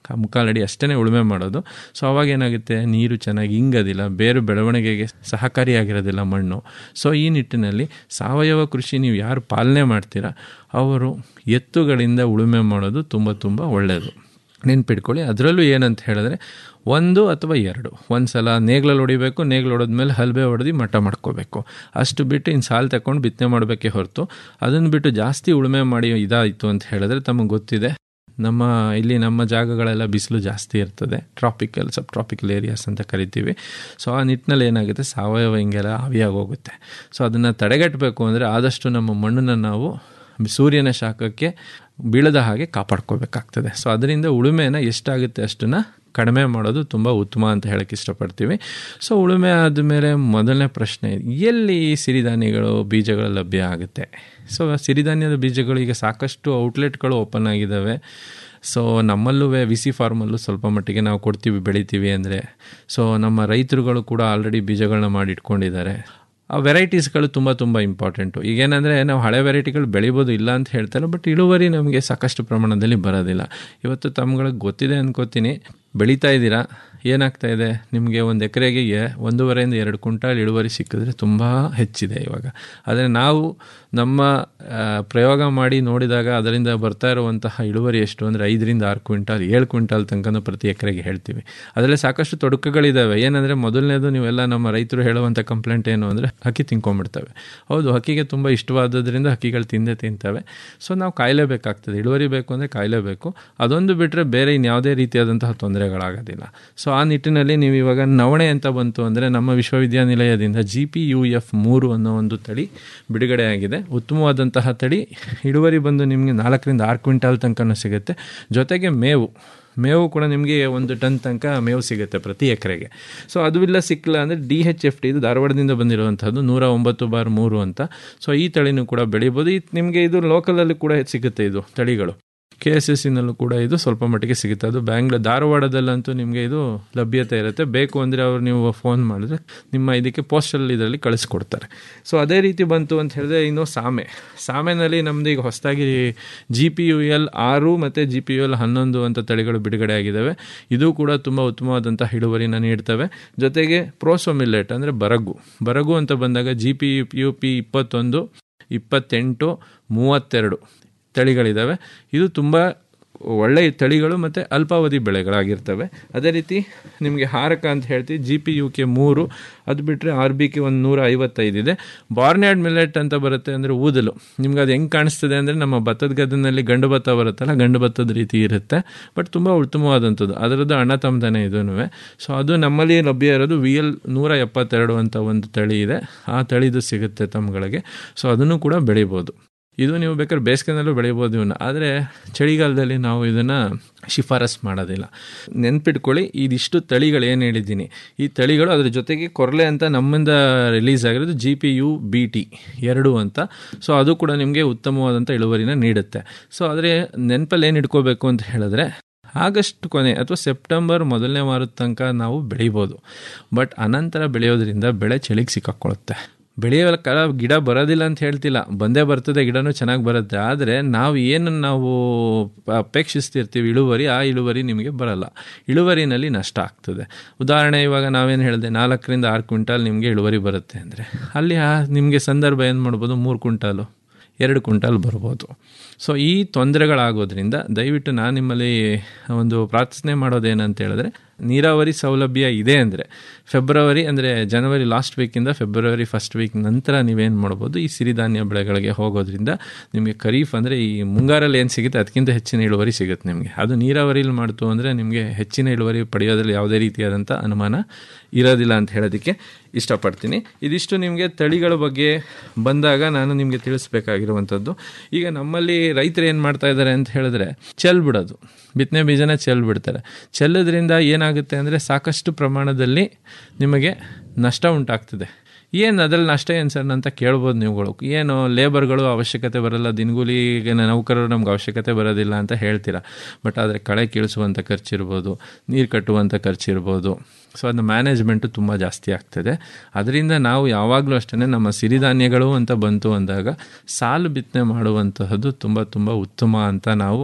ಕ- ಮುಕ್ಕಾಲು ಅಡಿ ಅಷ್ಟೇ ಉಳುಮೆ ಮಾಡೋದು ಸೊ ಅವಾಗ ಏನಾಗುತ್ತೆ ನೀರು ಚೆನ್ನಾಗಿ ಇಂಗೋದಿಲ್ಲ ಬೇರು ಬೆಳವಣಿಗೆಗೆ ಸಹಕಾರಿಯಾಗಿರೋದಿಲ್ಲ ಮಣ್ಣು ಸೊ ಈ ನಿಟ್ಟಿನಲ್ಲಿ ಸಾವಯವ ಕೃಷಿ ನೀವು ಯಾರು ಪಾಲನೆ ಮಾಡ್ತೀರಾ ಅವರು ಎತ್ತುಗಳಿಂದ ಉಳುಮೆ ಮಾಡೋದು ತುಂಬ ತುಂಬ ಒಳ್ಳೆಯದು ನೆನ್ಪಿಟ್ಕೊಳ್ಳಿ ಅದರಲ್ಲೂ ಏನಂತ ಹೇಳಿದ್ರೆ ಒಂದು ಅಥವಾ ಎರಡು ಒಂದು ಸಲ ನೇಗ್ಲಲ್ಲಿ ಹೊಡಿಬೇಕು ನೇಗ್ಲು ಹೊಡೆದ್ಮೇಲೆ ಹಲ್ಬೆ ಹೊಡೆದು ಮಟ್ಟ ಮಾಡ್ಕೋಬೇಕು ಅಷ್ಟು ಬಿಟ್ಟು ಇನ್ನು ಸಾಲು ತಗೊಂಡು ಬಿತ್ತನೆ ಮಾಡಬೇಕೇ ಹೊರತು ಅದನ್ನು ಬಿಟ್ಟು ಜಾಸ್ತಿ ಉಳುಮೆ ಮಾಡಿ ಇದಾಯಿತು ಅಂತ ಹೇಳಿದ್ರೆ ತಮಗೆ ಗೊತ್ತಿದೆ ನಮ್ಮ ಇಲ್ಲಿ ನಮ್ಮ ಜಾಗಗಳೆಲ್ಲ ಬಿಸಿಲು ಜಾಸ್ತಿ ಇರ್ತದೆ ಟ್ರಾಪಿಕಲ್ ಸಬ್ ಟ್ರಾಪಿಕಲ್ ಏರಿಯಾಸ್ ಅಂತ ಕರಿತೀವಿ ಸೊ ಆ ನಿಟ್ಟಿನಲ್ಲಿ ಏನಾಗುತ್ತೆ ಸಾವಯವ ಹಿಂಗೆಲ್ಲ ಆವಿಯಾಗಿ ಹೋಗುತ್ತೆ ಸೊ ಅದನ್ನು ತಡೆಗಟ್ಟಬೇಕು ಅಂದರೆ ಆದಷ್ಟು ನಮ್ಮ ಮಣ್ಣನ್ನು ನಾವು ಸೂರ್ಯನ ಶಾಖಕ್ಕೆ ಬೀಳದ ಹಾಗೆ ಕಾಪಾಡ್ಕೋಬೇಕಾಗ್ತದೆ ಸೊ ಅದರಿಂದ ಉಳುಮೆನ ಎಷ್ಟಾಗುತ್ತೆ ಅಷ್ಟನ್ನು ಕಡಿಮೆ ಮಾಡೋದು ತುಂಬ ಉತ್ತಮ ಅಂತ ಹೇಳಕ್ಕೆ ಇಷ್ಟಪಡ್ತೀವಿ ಸೊ ಉಳುಮೆ ಆದಮೇಲೆ ಮೊದಲನೇ ಪ್ರಶ್ನೆ ಎಲ್ಲಿ ಈ ಸಿರಿಧಾನ್ಯಗಳು ಬೀಜಗಳು ಲಭ್ಯ ಆಗುತ್ತೆ ಸೊ ಸಿರಿಧಾನ್ಯದ ಬೀಜಗಳು ಈಗ ಸಾಕಷ್ಟು ಔಟ್ಲೆಟ್ಗಳು ಓಪನ್ ಆಗಿದ್ದಾವೆ ಸೊ ನಮ್ಮಲ್ಲೂ ವಿ ಸಿ ಫಾರ್ಮಲ್ಲೂ ಸ್ವಲ್ಪ ಮಟ್ಟಿಗೆ ನಾವು ಕೊಡ್ತೀವಿ ಬೆಳಿತೀವಿ ಅಂದರೆ ಸೊ ನಮ್ಮ ರೈತರುಗಳು ಕೂಡ ಆಲ್ರೆಡಿ ಬೀಜಗಳನ್ನ ಮಾಡಿ ಇಟ್ಕೊಂಡಿದ್ದಾರೆ ಆ ವೆರೈಟೀಸ್ಗಳು ತುಂಬ ತುಂಬ ಇಂಪಾರ್ಟೆಂಟು ಈಗೇನಂದರೆ ನಾವು ಹಳೆ ವೆರೈಟಿಗಳು ಬೆಳಿಬೋದು ಇಲ್ಲ ಅಂತ ಹೇಳ್ತಾರೆ ಬಟ್ ಇಳುವರಿ ನಮಗೆ ಸಾಕಷ್ಟು ಪ್ರಮಾಣದಲ್ಲಿ ಬರೋದಿಲ್ಲ ಇವತ್ತು ತಮ್ಗಳಿಗೆ ಗೊತ್ತಿದೆ ಅನ್ಕೋತೀನಿ ಬೆಳೀತಾ ಇದ್ದೀರಾ ಏನಾಗ್ತಾ ಇದೆ ನಿಮಗೆ ಒಂದು ಎಕರೆಗೆ ಒಂದೂವರೆಯಿಂದ ಎರಡು ಕ್ವಿಂಟಾಲ್ ಇಳುವರಿ ಸಿಕ್ಕಿದ್ರೆ ತುಂಬ ಹೆಚ್ಚಿದೆ ಇವಾಗ ಆದರೆ ನಾವು ನಮ್ಮ ಆ, ಪ್ರಯೋಗ ಮಾಡಿ ನೋಡಿದಾಗ ಅದರಿಂದ ಬರ್ತಾ ಇರುವಂತಹ ಇಳುವರಿ ಎಷ್ಟು ಅಂದರೆ ಐದರಿಂದ ಆರು ಕ್ವಿಂಟಾಲ್ ಏಳು ಕ್ವಿಂಟಾಲ್ ತನಕ ಪ್ರತಿ ಎಕರೆಗೆ ಹೇಳ್ತೀವಿ ಅದರಲ್ಲಿ ಸಾಕಷ್ಟು ತೊಡಕುಗಳಿದ್ದಾವೆ ಏನಂದರೆ ಮೊದಲನೇದು ನೀವೆಲ್ಲ ನಮ್ಮ ರೈತರು ಹೇಳುವಂಥ ಕಂಪ್ಲೇಂಟ್ ಏನು ಅಂದರೆ ಹಕ್ಕಿ ತಿನ್ಕೊಂಡ್ಬಿಡ್ತವೆ ಹೌದು ಹಕ್ಕಿಗೆ ತುಂಬ ಇಷ್ಟವಾದದ್ರಿಂದ ಹಕ್ಕಿಗಳು ತಿಂದೇ ತಿಂತವೆ ಸೊ ನಾವು ಕಾಯಲೇಬೇಕಾಗ್ತದೆ ಇಳುವರಿ ಬೇಕು ಅಂದರೆ ಕಾಯಲೇಬೇಕು ಅದೊಂದು ಬಿಟ್ಟರೆ ಬೇರೆ ಇನ್ಯಾವುದೇ ರೀತಿಯಾದಂತಹ ತೊಂದರೆಗಳಾಗೋದಿಲ್ಲ ಸೊ ಆ ನಿಟ್ಟಿನಲ್ಲಿ ನೀವು ಇವಾಗ ನವಣೆ ಅಂತ ಬಂತು ಅಂದರೆ ನಮ್ಮ ವಿಶ್ವವಿದ್ಯಾನಿಲಯದಿಂದ ಜಿ ಪಿ ಯು ಎಫ್ ಮೂರು ಅನ್ನೋ ಒಂದು ತಳಿ ಬಿಡುಗಡೆ ಆಗಿದೆ ಉತ್ತಮವಾದಂತಹ ತಳಿ ಇಳುವರಿ ಬಂದು ನಿಮಗೆ ನಾಲ್ಕರಿಂದ ಆರು ಕ್ವಿಂಟಾಲ್ ತನಕ ಸಿಗುತ್ತೆ ಜೊತೆಗೆ ಮೇವು ಮೇವು ಕೂಡ ನಿಮಗೆ ಒಂದು ಟನ್ ತನಕ ಮೇವು ಸಿಗುತ್ತೆ ಪ್ರತಿ ಎಕರೆಗೆ ಸೊ ಅದು ಇಲ್ಲ ಸಿಕ್ಕಿಲ್ಲ ಅಂದರೆ ಡಿ ಎಚ್ ಎಫ್ ಟಿ ಇದು ಧಾರವಾಡದಿಂದ ಬಂದಿರುವಂಥದ್ದು ನೂರ ಒಂಬತ್ತು ಬಾರ್ ಮೂರು ಅಂತ ಸೊ ಈ ತಳಿನೂ ಕೂಡ ಬೆಳಿಬೋದು ಇದು ನಿಮಗೆ ಇದು ಲೋಕಲಲ್ಲಿ ಕೂಡ ಸಿಗುತ್ತೆ ಇದು ತಳಿಗಳು ಕೆ ಎಸ್ ಎಸ್ ಸಿನಲ್ಲೂ ಕೂಡ ಇದು ಸ್ವಲ್ಪ ಮಟ್ಟಿಗೆ ಸಿಗುತ್ತೆ ಅದು ಬ್ಯಾಂಗ್ಳೂರ್ ಧಾರವಾಡದಲ್ಲಂತೂ ನಿಮಗೆ ಇದು ಲಭ್ಯತೆ ಇರುತ್ತೆ ಬೇಕು ಅಂದರೆ ಅವ್ರು ನೀವು ಫೋನ್ ಮಾಡಿದ್ರೆ ನಿಮ್ಮ ಇದಕ್ಕೆ ಪೋಸ್ಟಲ್ ಇದರಲ್ಲಿ ಕಳಿಸ್ಕೊಡ್ತಾರೆ ಸೊ ಅದೇ ರೀತಿ ಬಂತು ಅಂತ ಹೇಳಿದ್ರೆ ಇನ್ನು ಸಾಮೆ ಸಾಮೆನಲ್ಲಿ ನಮ್ದು ಈಗ ಹೊಸದಾಗಿ ಜಿ ಪಿ ಯು ಎಲ್ ಆರು ಮತ್ತು ಜಿ ಪಿ ಯು ಎಲ್ ಹನ್ನೊಂದು ಅಂತ ತಳಿಗಳು ಬಿಡುಗಡೆ ಆಗಿದ್ದಾವೆ ಇದು ಕೂಡ ತುಂಬ ಉತ್ತಮವಾದಂಥ ಇಳುವರಿನ ನೀಡ್ತವೆ ಜೊತೆಗೆ ಪ್ರೋಸೋ ಮಿಲ್ಲೆಟ್ ಅಂದರೆ ಬರಗು ಬರಗು ಅಂತ ಬಂದಾಗ ಜಿ ಪಿ ಯು ಪಿ ಇಪ್ಪತ್ತೊಂದು ಇಪ್ಪತ್ತೆಂಟು ಮೂವತ್ತೆರಡು ತಳಿಗಳಿದ್ದಾವೆ ಇದು ತುಂಬ ಒಳ್ಳೆಯ ತಳಿಗಳು ಮತ್ತು ಅಲ್ಪಾವಧಿ ಬೆಳೆಗಳಾಗಿರ್ತವೆ ಅದೇ ರೀತಿ ನಿಮಗೆ ಹಾರಕ ಅಂತ ಹೇಳ್ತೀವಿ ಜಿ ಪಿ ಯು ಕೆ ಮೂರು ಅದು ಬಿಟ್ಟರೆ ಆರ್ ಬಿ ಕೆ ಒಂದು ನೂರ ಐವತ್ತೈದಿದೆ ಬಾರ್ನ್ಯಾರ್ಡ್ ಮಿಲೆಟ್ ಅಂತ ಬರುತ್ತೆ ಅಂದರೆ ಊದಲು ನಿಮ್ಗೆ ಅದು ಹೆಂಗೆ ಕಾಣಿಸ್ತದೆ ಅಂದರೆ ನಮ್ಮ ಭತ್ತದ ಗದ್ದೆನಲ್ಲಿ ಗಂಡು ಭತ್ತ ಬರುತ್ತಲ್ಲ ಗಂಡು ಭತ್ತದ ರೀತಿ ಇರುತ್ತೆ ಬಟ್ ತುಂಬ ಉತ್ತಮವಾದಂಥದ್ದು ಅದರದ್ದು ಅಣ್ಣ ತಮ್ಮದನೇ ಇದೂ ಸೊ ಅದು ನಮ್ಮಲ್ಲಿ ಲಭ್ಯ ಇರೋದು ವಿ ಎಲ್ ನೂರ ಎಪ್ಪತ್ತೆರಡು ಅಂತ ಒಂದು ತಳಿ ಇದೆ ಆ ತಳಿದು ಸಿಗುತ್ತೆ ತಮ್ಮಗಳಿಗೆ ಸೊ ಅದನ್ನು ಕೂಡ ಬೆಳಿಬೋದು ಇದು ನೀವು ಬೇಕಾದ್ರೆ ಬೇಸಿಗೆನಲ್ಲೂ ಬೆಳಿಬೋದು ಇವನ್ನ ಆದರೆ ಚಳಿಗಾಲದಲ್ಲಿ ನಾವು ಇದನ್ನು ಶಿಫಾರಸ್ ಮಾಡೋದಿಲ್ಲ ನೆನ್ಪಿಟ್ಕೊಳ್ಳಿ ಇದಿಷ್ಟು ತಳಿಗಳು ಏನು ಹೇಳಿದ್ದೀನಿ ಈ ತಳಿಗಳು ಅದ್ರ ಜೊತೆಗೆ ಕೊರಲೆ ಅಂತ ನಮ್ಮಿಂದ ರಿಲೀಸ್ ಆಗಿರೋದು G P U B T ಎರಡು ಅಂತ ಸೊ ಅದು ಕೂಡ ನಿಮಗೆ ಉತ್ತಮವಾದಂಥ ಇಳುವರಿನ ನೀಡುತ್ತೆ ಸೊ ಆದರೆ ನೆನಪಲ್ಲಿ ಏನು ಇಟ್ಕೋಬೇಕು ಅಂತ ಹೇಳಿದ್ರೆ ಆಗಸ್ಟ್ ಕೊನೆ ಅಥವಾ ಸೆಪ್ಟೆಂಬರ್ ಮೊದಲನೇ ವಾರದ ತನಕ ನಾವು ಬೆಳಿಬೋದು ಬಟ್ ಅನಂತರ ಬೆಳೆಯೋದ್ರಿಂದ ಬೆಳೆ ಚಳಿಗೆ ಸಿಕ್ಕಾಕೊಳ್ಳುತ್ತೆ ಬೆಳೆಯೋ ಕಾಲ ಗಿಡ ಬರೋದಿಲ್ಲ ಅಂತ ಹೇಳ್ತಿಲ್ಲ ಬಂದೇ ಬರ್ತದೆ ಗಿಡನೂ ಚೆನ್ನಾಗಿ ಬರುತ್ತೆ ಆದರೆ ನಾವು ಏನು ನಾವು ಅಪೇಕ್ಷಿಸ್ತಿರ್ತೀವಿ ಇಳುವರಿ ಆ ಇಳುವರಿ ನಿಮಗೆ ಬರಲ್ಲ ಇಳುವರಿನಲ್ಲಿ ನಷ್ಟ ಆಗ್ತದೆ ಉದಾಹರಣೆ ಇವಾಗ ನಾವೇನು ಹೇಳಿದೆ ನಾಲ್ಕರಿಂದ ಆರು ಕ್ವಿಂಟಾಲ್ ನಿಮಗೆ ಇಳುವರಿ ಬರುತ್ತೆ ಅಂದರೆ ಅಲ್ಲಿ ಆ ನಿಮಗೆ ಸಂದರ್ಭ ಏನು ಮಾಡ್ಬೋದು ಮೂರು ಕ್ವಿಂಟಾಲು ಎರಡು ಕ್ವಿಂಟಾಲ್ ಬರ್ಬೋದು ಸೊ ಈ ತೊಂದರೆಗಳಾಗೋದ್ರಿಂದ ದಯವಿಟ್ಟು ನಾನು ನಿಮ್ಮಲ್ಲಿ ಒಂದು ಪ್ರಾರ್ಥನೆ ಮಾಡೋದೇನಂತ ಹೇಳಿದ್ರೆ ನೀರಾವರಿ ಸೌಲಭ್ಯ ಇದೆ ಅಂದರೆ ಫೆಬ್ರವರಿ ಅಂದರೆ ಜನವರಿ ಲಾಸ್ಟ್ ವೀಕಿಂದ ಫೆಬ್ರವರಿ ಫಸ್ಟ್ ವೀಕ್ ನಂತರ ನೀವೇನು ಮಾಡ್ಬೋದು ಈ ಸಿರಿಧಾನ್ಯ ಬೆಳೆಗಳಿಗೆ ಹೋಗೋದ್ರಿಂದ ನಿಮಗೆ ಖರೀಫ್ ಅಂದರೆ ಈ ಮುಂಗಾರಲ್ಲಿ ಏನು ಸಿಗುತ್ತೆ ಅದಕ್ಕಿಂತ ಹೆಚ್ಚಿನ ಇಳುವರಿ ಸಿಗುತ್ತೆ ನಿಮಗೆ ಅದು ನೀರಾವರಿಲಿ ಮಾಡ್ತು ಅಂದರೆ ನಿಮಗೆ ಹೆಚ್ಚಿನ ಇಳುವರಿ ಪಡೆಯೋದ್ರಲ್ಲಿ ಯಾವುದೇ ರೀತಿಯಾದಂಥ ಅನುಮಾನ ಇರೋದಿಲ್ಲ ಅಂತ ಹೇಳೋದಕ್ಕೆ ಇಷ್ಟಪಡ್ತೀನಿ ಇದಿಷ್ಟು ನಿಮಗೆ ತಳಿಗಳ ಬಗ್ಗೆ ಬಂದಾಗ ನಾನು ನಿಮಗೆ ತಿಳಿಸ್ಬೇಕಾಗಿರುವಂಥದ್ದು ಈಗ ನಮ್ಮಲ್ಲಿ ರೈತರು ಏನು ಮಾಡ್ತಾ ಇದ್ದಾರೆ ಅಂತ ಹೇಳಿದ್ರೆ ಚೆಲ್ ಬಿಡೋದು ಬಿತ್ತನೆ ಬೀಜನ ಚೆಲ್ ಬಿಡ್ತಾರೆ ಚೆಲ್ಲೋದ್ರಿಂದ ಏನಾಗುತ್ತೆ ಅಂದರೆ ಸಾಕಷ್ಟು ಪ್ರಮಾಣದಲ್ಲಿ ನಿಮಗೆ ನಷ್ಟ ಉಂಟಾಗ್ತದೆ ಏನು ಅದ್ರಲ್ಲಿ ನಷ್ಟ ಏನು ಸರ್ ಅಂತ ಕೇಳ್ಬೋದು ನೀವುಗಳು ಏನು ಲೇಬರ್ಗಳು ಅವಶ್ಯಕತೆ ಬರಲ್ಲ ದಿನಗೂಲಿಗೆ ನೌಕರರು ನಮ್ಗೆ ಅವಶ್ಯಕತೆ ಬರೋದಿಲ್ಲ ಅಂತ ಹೇಳ್ತೀರಾ ಬಟ್ ಆದರೆ ಕಳೆ ಕೀಳಿಸುವಂಥ ಖರ್ಚಿರ್ಬೋದು ನೀರು ಕಟ್ಟುವಂಥ ಖರ್ಚಿರ್ಬೋದು ಸೊ ಅದನ್ನ ಮ್ಯಾನೇಜ್ಮೆಂಟು ತುಂಬ ಜಾಸ್ತಿ ಆಗ್ತದೆ ಅದರಿಂದ ನಾವು ಯಾವಾಗಲೂ ಅಷ್ಟೇ ನಮ್ಮ ಸಿರಿಧಾನ್ಯಗಳು ಅಂತ ಬಂತು ಅಂದಾಗ ಸಾಲು ಬಿತ್ತನೆ ಮಾಡುವಂತಹದ್ದು ತುಂಬ ತುಂಬ ಉತ್ತಮ ಅಂತ ನಾವು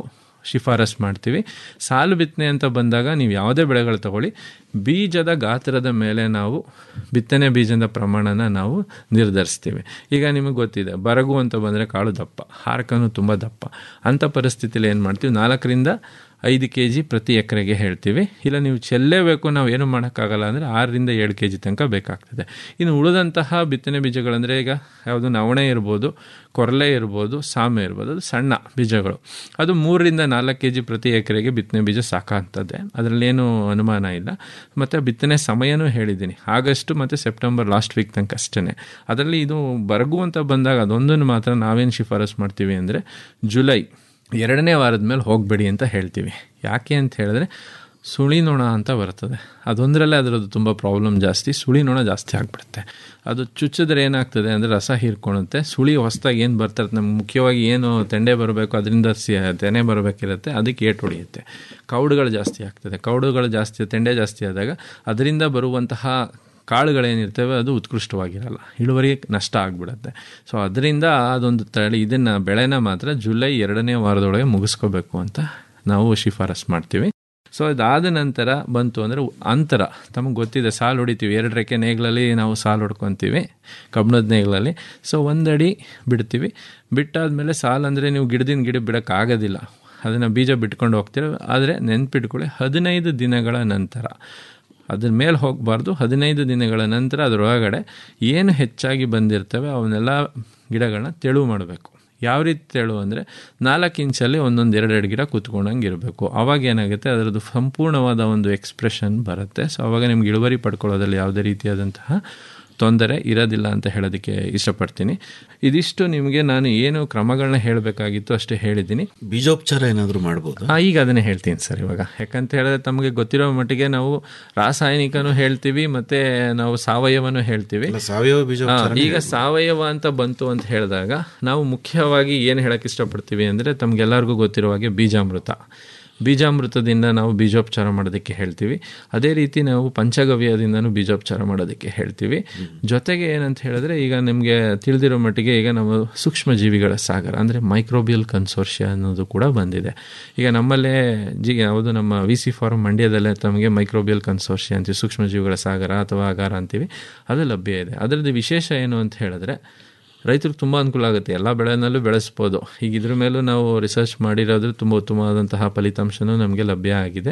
ಶಿಫಾರಸ್ ಮಾಡ್ತೀವಿ ಸಾಲು ಬಿತ್ತನೆ ಅಂತ ಬಂದಾಗ ನೀವು ಯಾವುದೇ ಬೆಳೆಗಳು ತಗೊಳ್ಳಿ ಬೀಜದ ಗಾತ್ರದ ಮೇಲೆ ನಾವು ಬಿತ್ತನೆ ಬೀಜದ ಪ್ರಮಾಣನ ನಾವು ನಿರ್ಧರಿಸ್ತೀವಿ ಈಗ ನಿಮಗೆ ಗೊತ್ತಿದೆ ಬರಗು ಅಂತ ಬಂದರೆ ಕಾಳು ದಪ್ಪ ಹಾರಕನೂ ತುಂಬ ದಪ್ಪ ಅಂಥ ಪರಿಸ್ಥಿತಿಲಿ ಏನು ಮಾಡ್ತೀವಿ ನಾಲ್ಕರಿಂದ ಐದು ಕೆ ಜಿ ಪ್ರತಿ ಎಕರೆಗೆ ಹೇಳ್ತೀವಿ ಇಲ್ಲ ನೀವು ಚೆಲ್ಲೇಬೇಕು ನಾವು ಏನು ಮಾಡೋಕ್ಕಾಗಲ್ಲ ಅಂದರೆ ಆರರಿಂದ ಏಳು ಕೆ ಜಿ ತನಕ ಬೇಕಾಗ್ತದೆ ಇನ್ನು ಉಳಿದಂತಹ ಬಿತ್ತನೆ ಬೀಜಗಳಂದರೆ ಈಗ ಯಾವುದು ನವಣೆ ಇರ್ಬೋದು ಕೊರಲೆ ಇರ್ಬೋದು ಸಾಮೆ ಇರ್ಬೋದು ಅದು ಸಣ್ಣ ಬೀಜಗಳು ಅದು ಮೂರರಿಂದ ನಾಲ್ಕು ಕೆ ಜಿ ಪ್ರತಿ ಎಕರೆಗೆ ಬಿತ್ತನೆ ಬೀಜ ಸಾಕಾಗ್ತದೆ ಅದರಲ್ಲೇನು ಅನುಮಾನ ಇಲ್ಲ ಮತ್ತು ಬಿತ್ತನೆ ಸಮಯನೂ ಹೇಳಿದ್ದೀನಿ ಆಗಸ್ಟ್ ಮತ್ತು ಸೆಪ್ಟೆಂಬರ್ ಲಾಸ್ಟ್ ವೀಕ್ ತನಕ ಅಷ್ಟೇ ಅದರಲ್ಲಿ ಇದು ಬರಗು ಅಂತ ಬಂದಾಗ ಅದೊಂದನ್ನು ಮಾತ್ರ ನಾವೇನು ಶಿಫಾರಸ್ ಮಾಡ್ತೀವಿ ಅಂದರೆ ಜುಲೈ ಎರಡನೇ ವಾರದ ಮೇಲೆ ಹೋಗಬೇಡಿ ಅಂತ ಹೇಳ್ತೀವಿ ಯಾಕೆ ಅಂತ ಹೇಳಿದ್ರೆ ಸುಳಿ ನೊಣ ಅಂತ ಬರ್ತದೆ ಅದೊಂದರಲ್ಲೇ ಅದರದ್ದು ತುಂಬ ಪ್ರಾಬ್ಲಮ್ ಜಾಸ್ತಿ ಸುಳಿ ನೊಣ ಜಾಸ್ತಿ ಆಗಿಬಿಡುತ್ತೆ ಅದು ಚುಚ್ಚಿದ್ರೆ ಏನಾಗ್ತದೆ ಅಂದರೆ ರಸ ಹೀರ್ಕೊಳುತ್ತೆ ಸುಳಿ ಹೊಸ್ದಾಗಿ ಏನು ಬರ್ತಾರೆ ನಮ್ಗೆ ಮುಖ್ಯವಾಗಿ ಏನು ತೆಂಡೆ ಬರಬೇಕು ಅದರಿಂದ ಸಿ ತೆನೆ ಬರಬೇಕಿರುತ್ತೆ ಅದಕ್ಕೆ ಏಟು ಹೊಡೆಯುತ್ತೆ ಕೌಡುಗಳು ಜಾಸ್ತಿ ಆಗ್ತದೆ ಕೌಡುಗಳು ಜಾಸ್ತಿ ತೆಂಡೆ ಜಾಸ್ತಿ ಆದಾಗ ಅದರಿಂದ ಬರುವಂತಹ ಕಾಳುಗಳೇನಿರ್ತವೆ ಅದು ಉತ್ಕೃಷ್ಟವಾಗಿರಲ್ಲ ಇಳುವರಿ ನಷ್ಟ ಆಗಿಬಿಡುತ್ತೆ ಸೊ ಅದರಿಂದ ಅದೊಂದು ತಳಿ ಇದನ್ನು ಬೆಳೆನ ಮಾತ್ರ ಜುಲೈ ಎರಡನೇ ವಾರದೊಳಗೆ ಮುಗಿಸ್ಕೋಬೇಕು ಅಂತ ನಾವು ಶಿಫಾರಸ್ ಮಾಡ್ತೀವಿ ಸೊ ಅದಾದ ನಂತರ ಬಂತು ಅಂದರೆ ಅಂತರ ತಮಗೆ ಗೊತ್ತಿದೆ ಸಾಲು ಹೊಡಿತೀವಿ ಎರಡು ರೆಕ್ಕೆ ನೇಗ್ಲಲ್ಲಿ ನಾವು ಸಾಲು ಹೊಡ್ಕೊತೀವಿ ಕಬ್ಬಣದ ನೇಗ್ಲಲ್ಲಿ ಸೊ ಒಂದಡಿ ಬಿಡ್ತೀವಿ ಬಿಟ್ಟಾದಮೇಲೆ ಸಾಲು ಅಂದರೆ ನೀವು ಗಿಡದಿಂದ ಗಿಡ ಬಿಡೋಕ್ಕಾಗೋದಿಲ್ಲ ಅದನ್ನು ಬೀಜ ಬಿಟ್ಕೊಂಡು ಹೋಗ್ತೀರ ಆದರೆ ನೆನ್ಪಿಟ್ಕೊಳ್ಳಿ ಹದಿನೈದು ದಿನಗಳ ನಂತರ ಅದ್ರ ಮೇಲೆ ಹೋಗಬಾರ್ದು ಹದಿನೈದು ದಿನಗಳ ನಂತರ ಅದರೊಳಗಡೆ ಏನು ಹೆಚ್ಚಾಗಿ ಬಂದಿರ್ತವೆ ಅವನ್ನೆಲ್ಲ ಗಿಡಗಳನ್ನ ತೆಳು ಮಾಡಬೇಕು ಯಾವ ರೀತಿ ತೆಳು ಅಂದರೆ ನಾಲ್ಕು ಇಂಚಲ್ಲಿ ಒಂದೊಂದು ಎರಡೆರಡು ಗಿಡ ಕೂತ್ಕೊಂಡಂಗೆ ಇರಬೇಕು ಆವಾಗ ಏನಾಗುತ್ತೆ ಅದರದ್ದು ಸಂಪೂರ್ಣವಾದ ಒಂದು ಎಕ್ಸ್ಪ್ರೆಷನ್ ಬರುತ್ತೆ ಸೊ ಆವಾಗ ನಿಮ್ಗೆ ಇಳುವರಿ ಪಡ್ಕೊಳ್ಳೋದ್ರಲ್ಲಿ ಯಾವುದೇ ರೀತಿಯಾದಂತಹ ತೊಂದರೆ ಇರೋದಿಲ್ಲ ಅಂತ ಹೇಳೋದಕ್ಕೆ ಇಷ್ಟಪಡ್ತೀನಿ ಇದಿಷ್ಟು ನಿಮಗೆ ನಾನು ಏನು ಕ್ರಮಗಳನ್ನ ಹೇಳಬೇಕಾಗಿತ್ತು ಅಷ್ಟೇ ಹೇಳಿದ್ದೀನಿ ಬೀಜೋಪಚಾರ ಏನಾದರೂ ಮಾಡ್ಬೋದು ಆ, ಈಗ ಅದನ್ನೇ ಹೇಳ್ತೀನಿ ಸರ್ ಇವಾಗ ಯಾಕಂತ ಹೇಳಿದ್ರೆ ತಮಗೆ ಗೊತ್ತಿರೋ ಮಟ್ಟಿಗೆ ನಾವು ರಾಸಾಯನಿಕನೂ ಹೇಳ್ತೀವಿ ಮತ್ತೆ ನಾವು ಸಾವಯವನೂ ಹೇಳ್ತೀವಿ ಸಾವಯವ ಬೀಜೋಪಚಾರ ಹಾ, ಈಗ ಸಾವಯವ ಅಂತ ಬಂತು ಅಂತ ಹೇಳಿದಾಗ ನಾವು ಮುಖ್ಯವಾಗಿ ಏನು ಹೇಳಕ್ ಇಷ್ಟಪಡ್ತೀವಿ ಅಂದರೆ ತಮ್ಗೆಲ್ಲರಿಗೂ ಗೊತ್ತಿರೋ ಹಾಗೆ ಬೀಜಾಮೃತ ಬೀಜಾಮೃತದಿಂದ ನಾವು ಬೀಜೋಪಚಾರ ಮಾಡೋದಕ್ಕೆ ಹೇಳ್ತೀವಿ ಅದೇ ರೀತಿ ನಾವು ಪಂಚಗವ್ಯದಿಂದನೂ ಬೀಜೋಪಚಾರ ಮಾಡೋದಕ್ಕೆ ಹೇಳ್ತೀವಿ ಜೊತೆಗೆ ಏನಂತ ಹೇಳಿದ್ರೆ ಈಗ ನಿಮಗೆ ತಿಳಿದಿರೋ ಮಟ್ಟಿಗೆ ಈಗ ನಾವು ಸೂಕ್ಷ್ಮ ಜೀವಿಗಳ ಸಾಗರ ಅಂದರೆ ಮೈಕ್ರೋಬಿಯಲ್ ಕನ್ಸೋರ್ಷಿಯ ಅನ್ನೋದು ಕೂಡ ಬಂದಿದೆ ಈಗ ನಮ್ಮಲ್ಲೇ ಜಿ ಯಾವುದು ನಮ್ಮ ವಿ ಸಿ ಫಾರ್ಮ್ ಮಂಡ್ಯದಲ್ಲೇ ತಮಗೆ ಮೈಕ್ರೋಬಿಯಲ್ ಕನ್ಸೋರ್ಷಿಯ ಅಂತೀವಿ ಸೂಕ್ಷ್ಮ ಜೀವಿಗಳ ಸಾಗರ ಅಥವಾ ಅಗಾರ ಅಂತೀವಿ ಅದು ಲಭ್ಯ ಇದೆ ಅದರದ್ದು ವಿಶೇಷ ಏನು ಅಂತ ಹೇಳಿದ್ರೆ ರೈತರಿಗೆ ತುಂಬ ಅನುಕೂಲ ಆಗುತ್ತೆ ಎಲ್ಲ ಬೆಳೆನಲ್ಲೂ ಬೆಳೆಸ್ಬೋದು ಈಗ ಇದ್ರ ಮೇಲೂ ನಾವು ರಿಸರ್ಚ್ ಮಾಡಿರೋದ್ರೆ ತುಂಬ ಉತ್ತಮವಾದಂತಹ ಫಲಿತಾಂಶನೂ ನಮಗೆ ಲಭ್ಯ ಆಗಿದೆ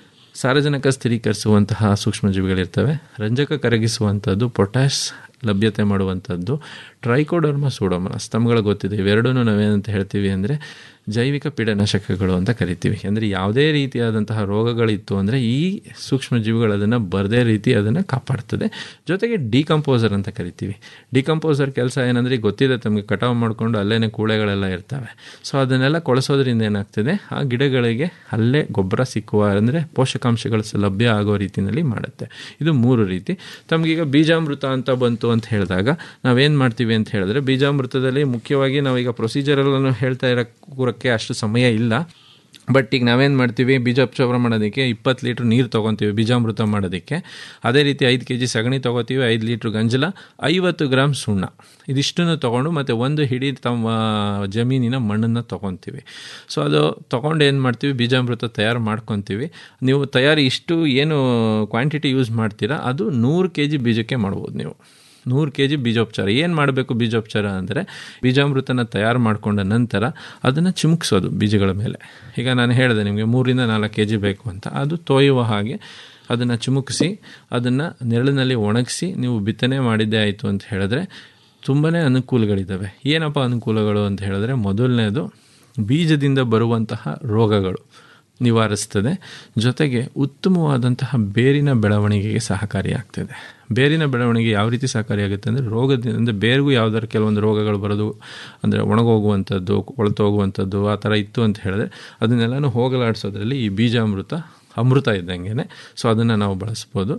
ಸಾರಜನಕ ಸ್ಥಿರೀಕರಿಸುವಂತಹ ಸೂಕ್ಷ್ಮಜೀವಿಗಳಿರ್ತವೆ ರಂಜಕ ಕರಗಿಸುವಂಥದ್ದು ಪೊಟ್ಯಾಶ್ ಲಭ್ಯತೆ ಮಾಡುವಂಥದ್ದು ಟ್ರೈಕೋಡರ್ಮ ಸೂಡೋಮನಸ್ ತಮ್ಗಳಿಗೆ ಗೊತ್ತಿದೆ ಇವೆರಡೂ ನಾವೇನಂತ ಹೇಳ್ತೀವಿ ಅಂದರೆ ಜೈವಿಕ ಪೀಡನಾಶಕಗಳು ಅಂತ ಕರಿತೀವಿ ಅಂದರೆ ಯಾವುದೇ ರೀತಿಯಾದಂತಹ ರೋಗಗಳಿತ್ತು ಅಂದರೆ ಈ ಸೂಕ್ಷ್ಮಜೀವಿಗಳು ಅದನ್ನು ಬರದೇ ರೀತಿ ಅದನ್ನು ಕಾಪಾಡ್ತದೆ ಜೊತೆಗೆ ಡಿಕಂಪೋಸರ್ ಅಂತ ಕರಿತೀವಿ ಡಿಕಂಪೋಸರ್ ಕೆಲಸ ಏನಂದರೆ ಈಗ ಗೊತ್ತಿದೆ ತಮಗೆ ಕಟಾವು ಮಾಡಿಕೊಂಡು ಅಲ್ಲೇ ಕೂಳೆಗಳೆಲ್ಲ ಇರ್ತವೆ ಸೊ ಅದನ್ನೆಲ್ಲ ಕೊಳೆಸೋದ್ರಿಂದ ಏನಾಗ್ತದೆ ಆ ಗಿಡಗಳಿಗೆ ಅಲ್ಲೇ ಗೊಬ್ಬರ ಸಿಕ್ಕುವ ಅಂದರೆ ಪೋಷಕಾಂಶಗಳು ಸ- ಲಭ್ಯ ಆಗೋ ರೀತಿಯಲ್ಲಿ ಮಾಡುತ್ತೆ ಇದು ಮೂರು ರೀತಿ ತಮಗೀಗ ಬೀಜಾಮೃತ ಅಂತ ಬಂತು ಅಂತ ಹೇಳಿದಾಗ ನಾವೇನು ಮಾಡ್ತೀವಿ ಅಂತ ಹೇಳಿದ್ರೆ ಬೀಜಾಮೃತದಲ್ಲಿ ಮುಖ್ಯವಾಗಿ ನಾವೀಗ ಪ್ರೊಸೀಜರಲ್ಲೂ ಹೇಳ್ತಾ ಇರೋ ಕೂರಕ್ಕೆ ಅಷ್ಟು ಸಮಯ ಇಲ್ಲ ಬಟ್ ಈಗ ನಾವೇನು ಮಾಡ್ತೀವಿ ಬೀಜೋಪಚಾರ ಮಾಡೋದಕ್ಕೆ ಇಪ್ಪತ್ತು ಲೀಟ್ರ್ ನೀರು ತೊಗೊತೀವಿ ಬೀಜಾಮೃತ ಮಾಡೋದಕ್ಕೆ ಅದೇ ರೀತಿ ಐದು ಕೆ ಜಿ ಸಗಣಿ ತೊಗೋತೀವಿ ಐದು ಲೀಟ್ರ್ ಗಂಜಲ ಐವತ್ತು ಗ್ರಾಮ್ ಸುಣ್ಣ ಇದಿಷ್ಟನ್ನು ತೊಗೊಂಡು ಮತ್ತು ಒಂದು ಹಿಡಿ ತಮ್ಮ ಜಮೀನಿನ ಮಣ್ಣನ್ನು ತೊಗೊತೀವಿ ಸೊ ಅದು ತೊಗೊಂಡು ಏನು ಮಾಡ್ತೀವಿ ಬೀಜಾಮೃತ ತಯಾರು ಮಾಡ್ಕೊತೀವಿ ನೀವು ತಯಾರಿ ಇಷ್ಟು ಏನು ಕ್ವಾಂಟಿಟಿ ಯೂಸ್ ಮಾಡ್ತೀರಾ ಅದು ನೂರು ಕೆ ಜಿ ಬೀಜಕ್ಕೆ ಮಾಡ್ಬೋದು ನೀವು ನೂರು ಕೆ ಜಿ ಬೀಜೋಪಚಾರ ಏನು ಮಾಡಬೇಕು ಬೀಜೋಪಚಾರ ಅಂದರೆ ಬೀಜಾಮೃತನ ತಯಾರು ಮಾಡಿಕೊಂಡ ನಂತರ ಅದನ್ನು ಚಿಮುಕ್ಸೋದು ಬೀಜಗಳ ಮೇಲೆ ಈಗ ನಾನು ಹೇಳಿದೆ ನಿಮಗೆ ಮೂರಿಂದ ನಾಲ್ಕು ಕೆ ಜಿ ಬೇಕು ಅಂತ ಅದು ತೋಯುವ ಹಾಗೆ ಅದನ್ನು ಚಿಮುಕಿಸಿ ಅದನ್ನು ನೆರಳಿನಲ್ಲಿ ಒಣಗಿಸಿ ನೀವು ಬಿತ್ತನೆ ಮಾಡಿದ್ದೇ ಆಯಿತು ಅಂತ ಹೇಳಿದ್ರೆ ತುಂಬಾ ಅನುಕೂಲಗಳಿದ್ದಾವೆ ಏನಪ್ಪ ಅನುಕೂಲಗಳು ಅಂತ ಹೇಳಿದ್ರೆ ಮೊದಲನೇದು ಬೀಜದಿಂದ ಬರುವಂತಹ ರೋಗಗಳು ನಿವಾರಿಸ್ತದೆ ಜೊತೆಗೆ ಉತ್ತಮವಾದಂತಹ ಬೇರಿನ ಬೆಳವಣಿಗೆಗೆ ಸಹಕಾರಿಯಾಗ್ತದೆ ಬೇರಿನ ಬೆಳವಣಿಗೆ ಯಾವ ರೀತಿ ಸಹಕಾರಿಯಾಗುತ್ತೆ ಅಂದರೆ ರೋಗದಿಂದ ಅಂದರೆ ಬೇರಿಗೂ ಯಾವ್ದಾರು ಕೆಲವೊಂದು ರೋಗಗಳು ಬರೋದು ಅಂದರೆ ಒಣಗೋಗುವಂಥದ್ದು ಕೊಳೆತು ಹೋಗುವಂಥದ್ದು ಆ ಥರ ಇತ್ತು ಅಂತ ಹೇಳಿದ್ರೆ ಅದನ್ನೆಲ್ಲನೂ ಹೋಗಲಾಡಿಸೋದ್ರಲ್ಲಿ ಈ ಬೀಜಾಮೃತ ಅಮೃತ ಇದ್ದಂಗೆ ಸೊ ಅದನ್ನು ನಾವು ಬಳಸ್ಬೋದು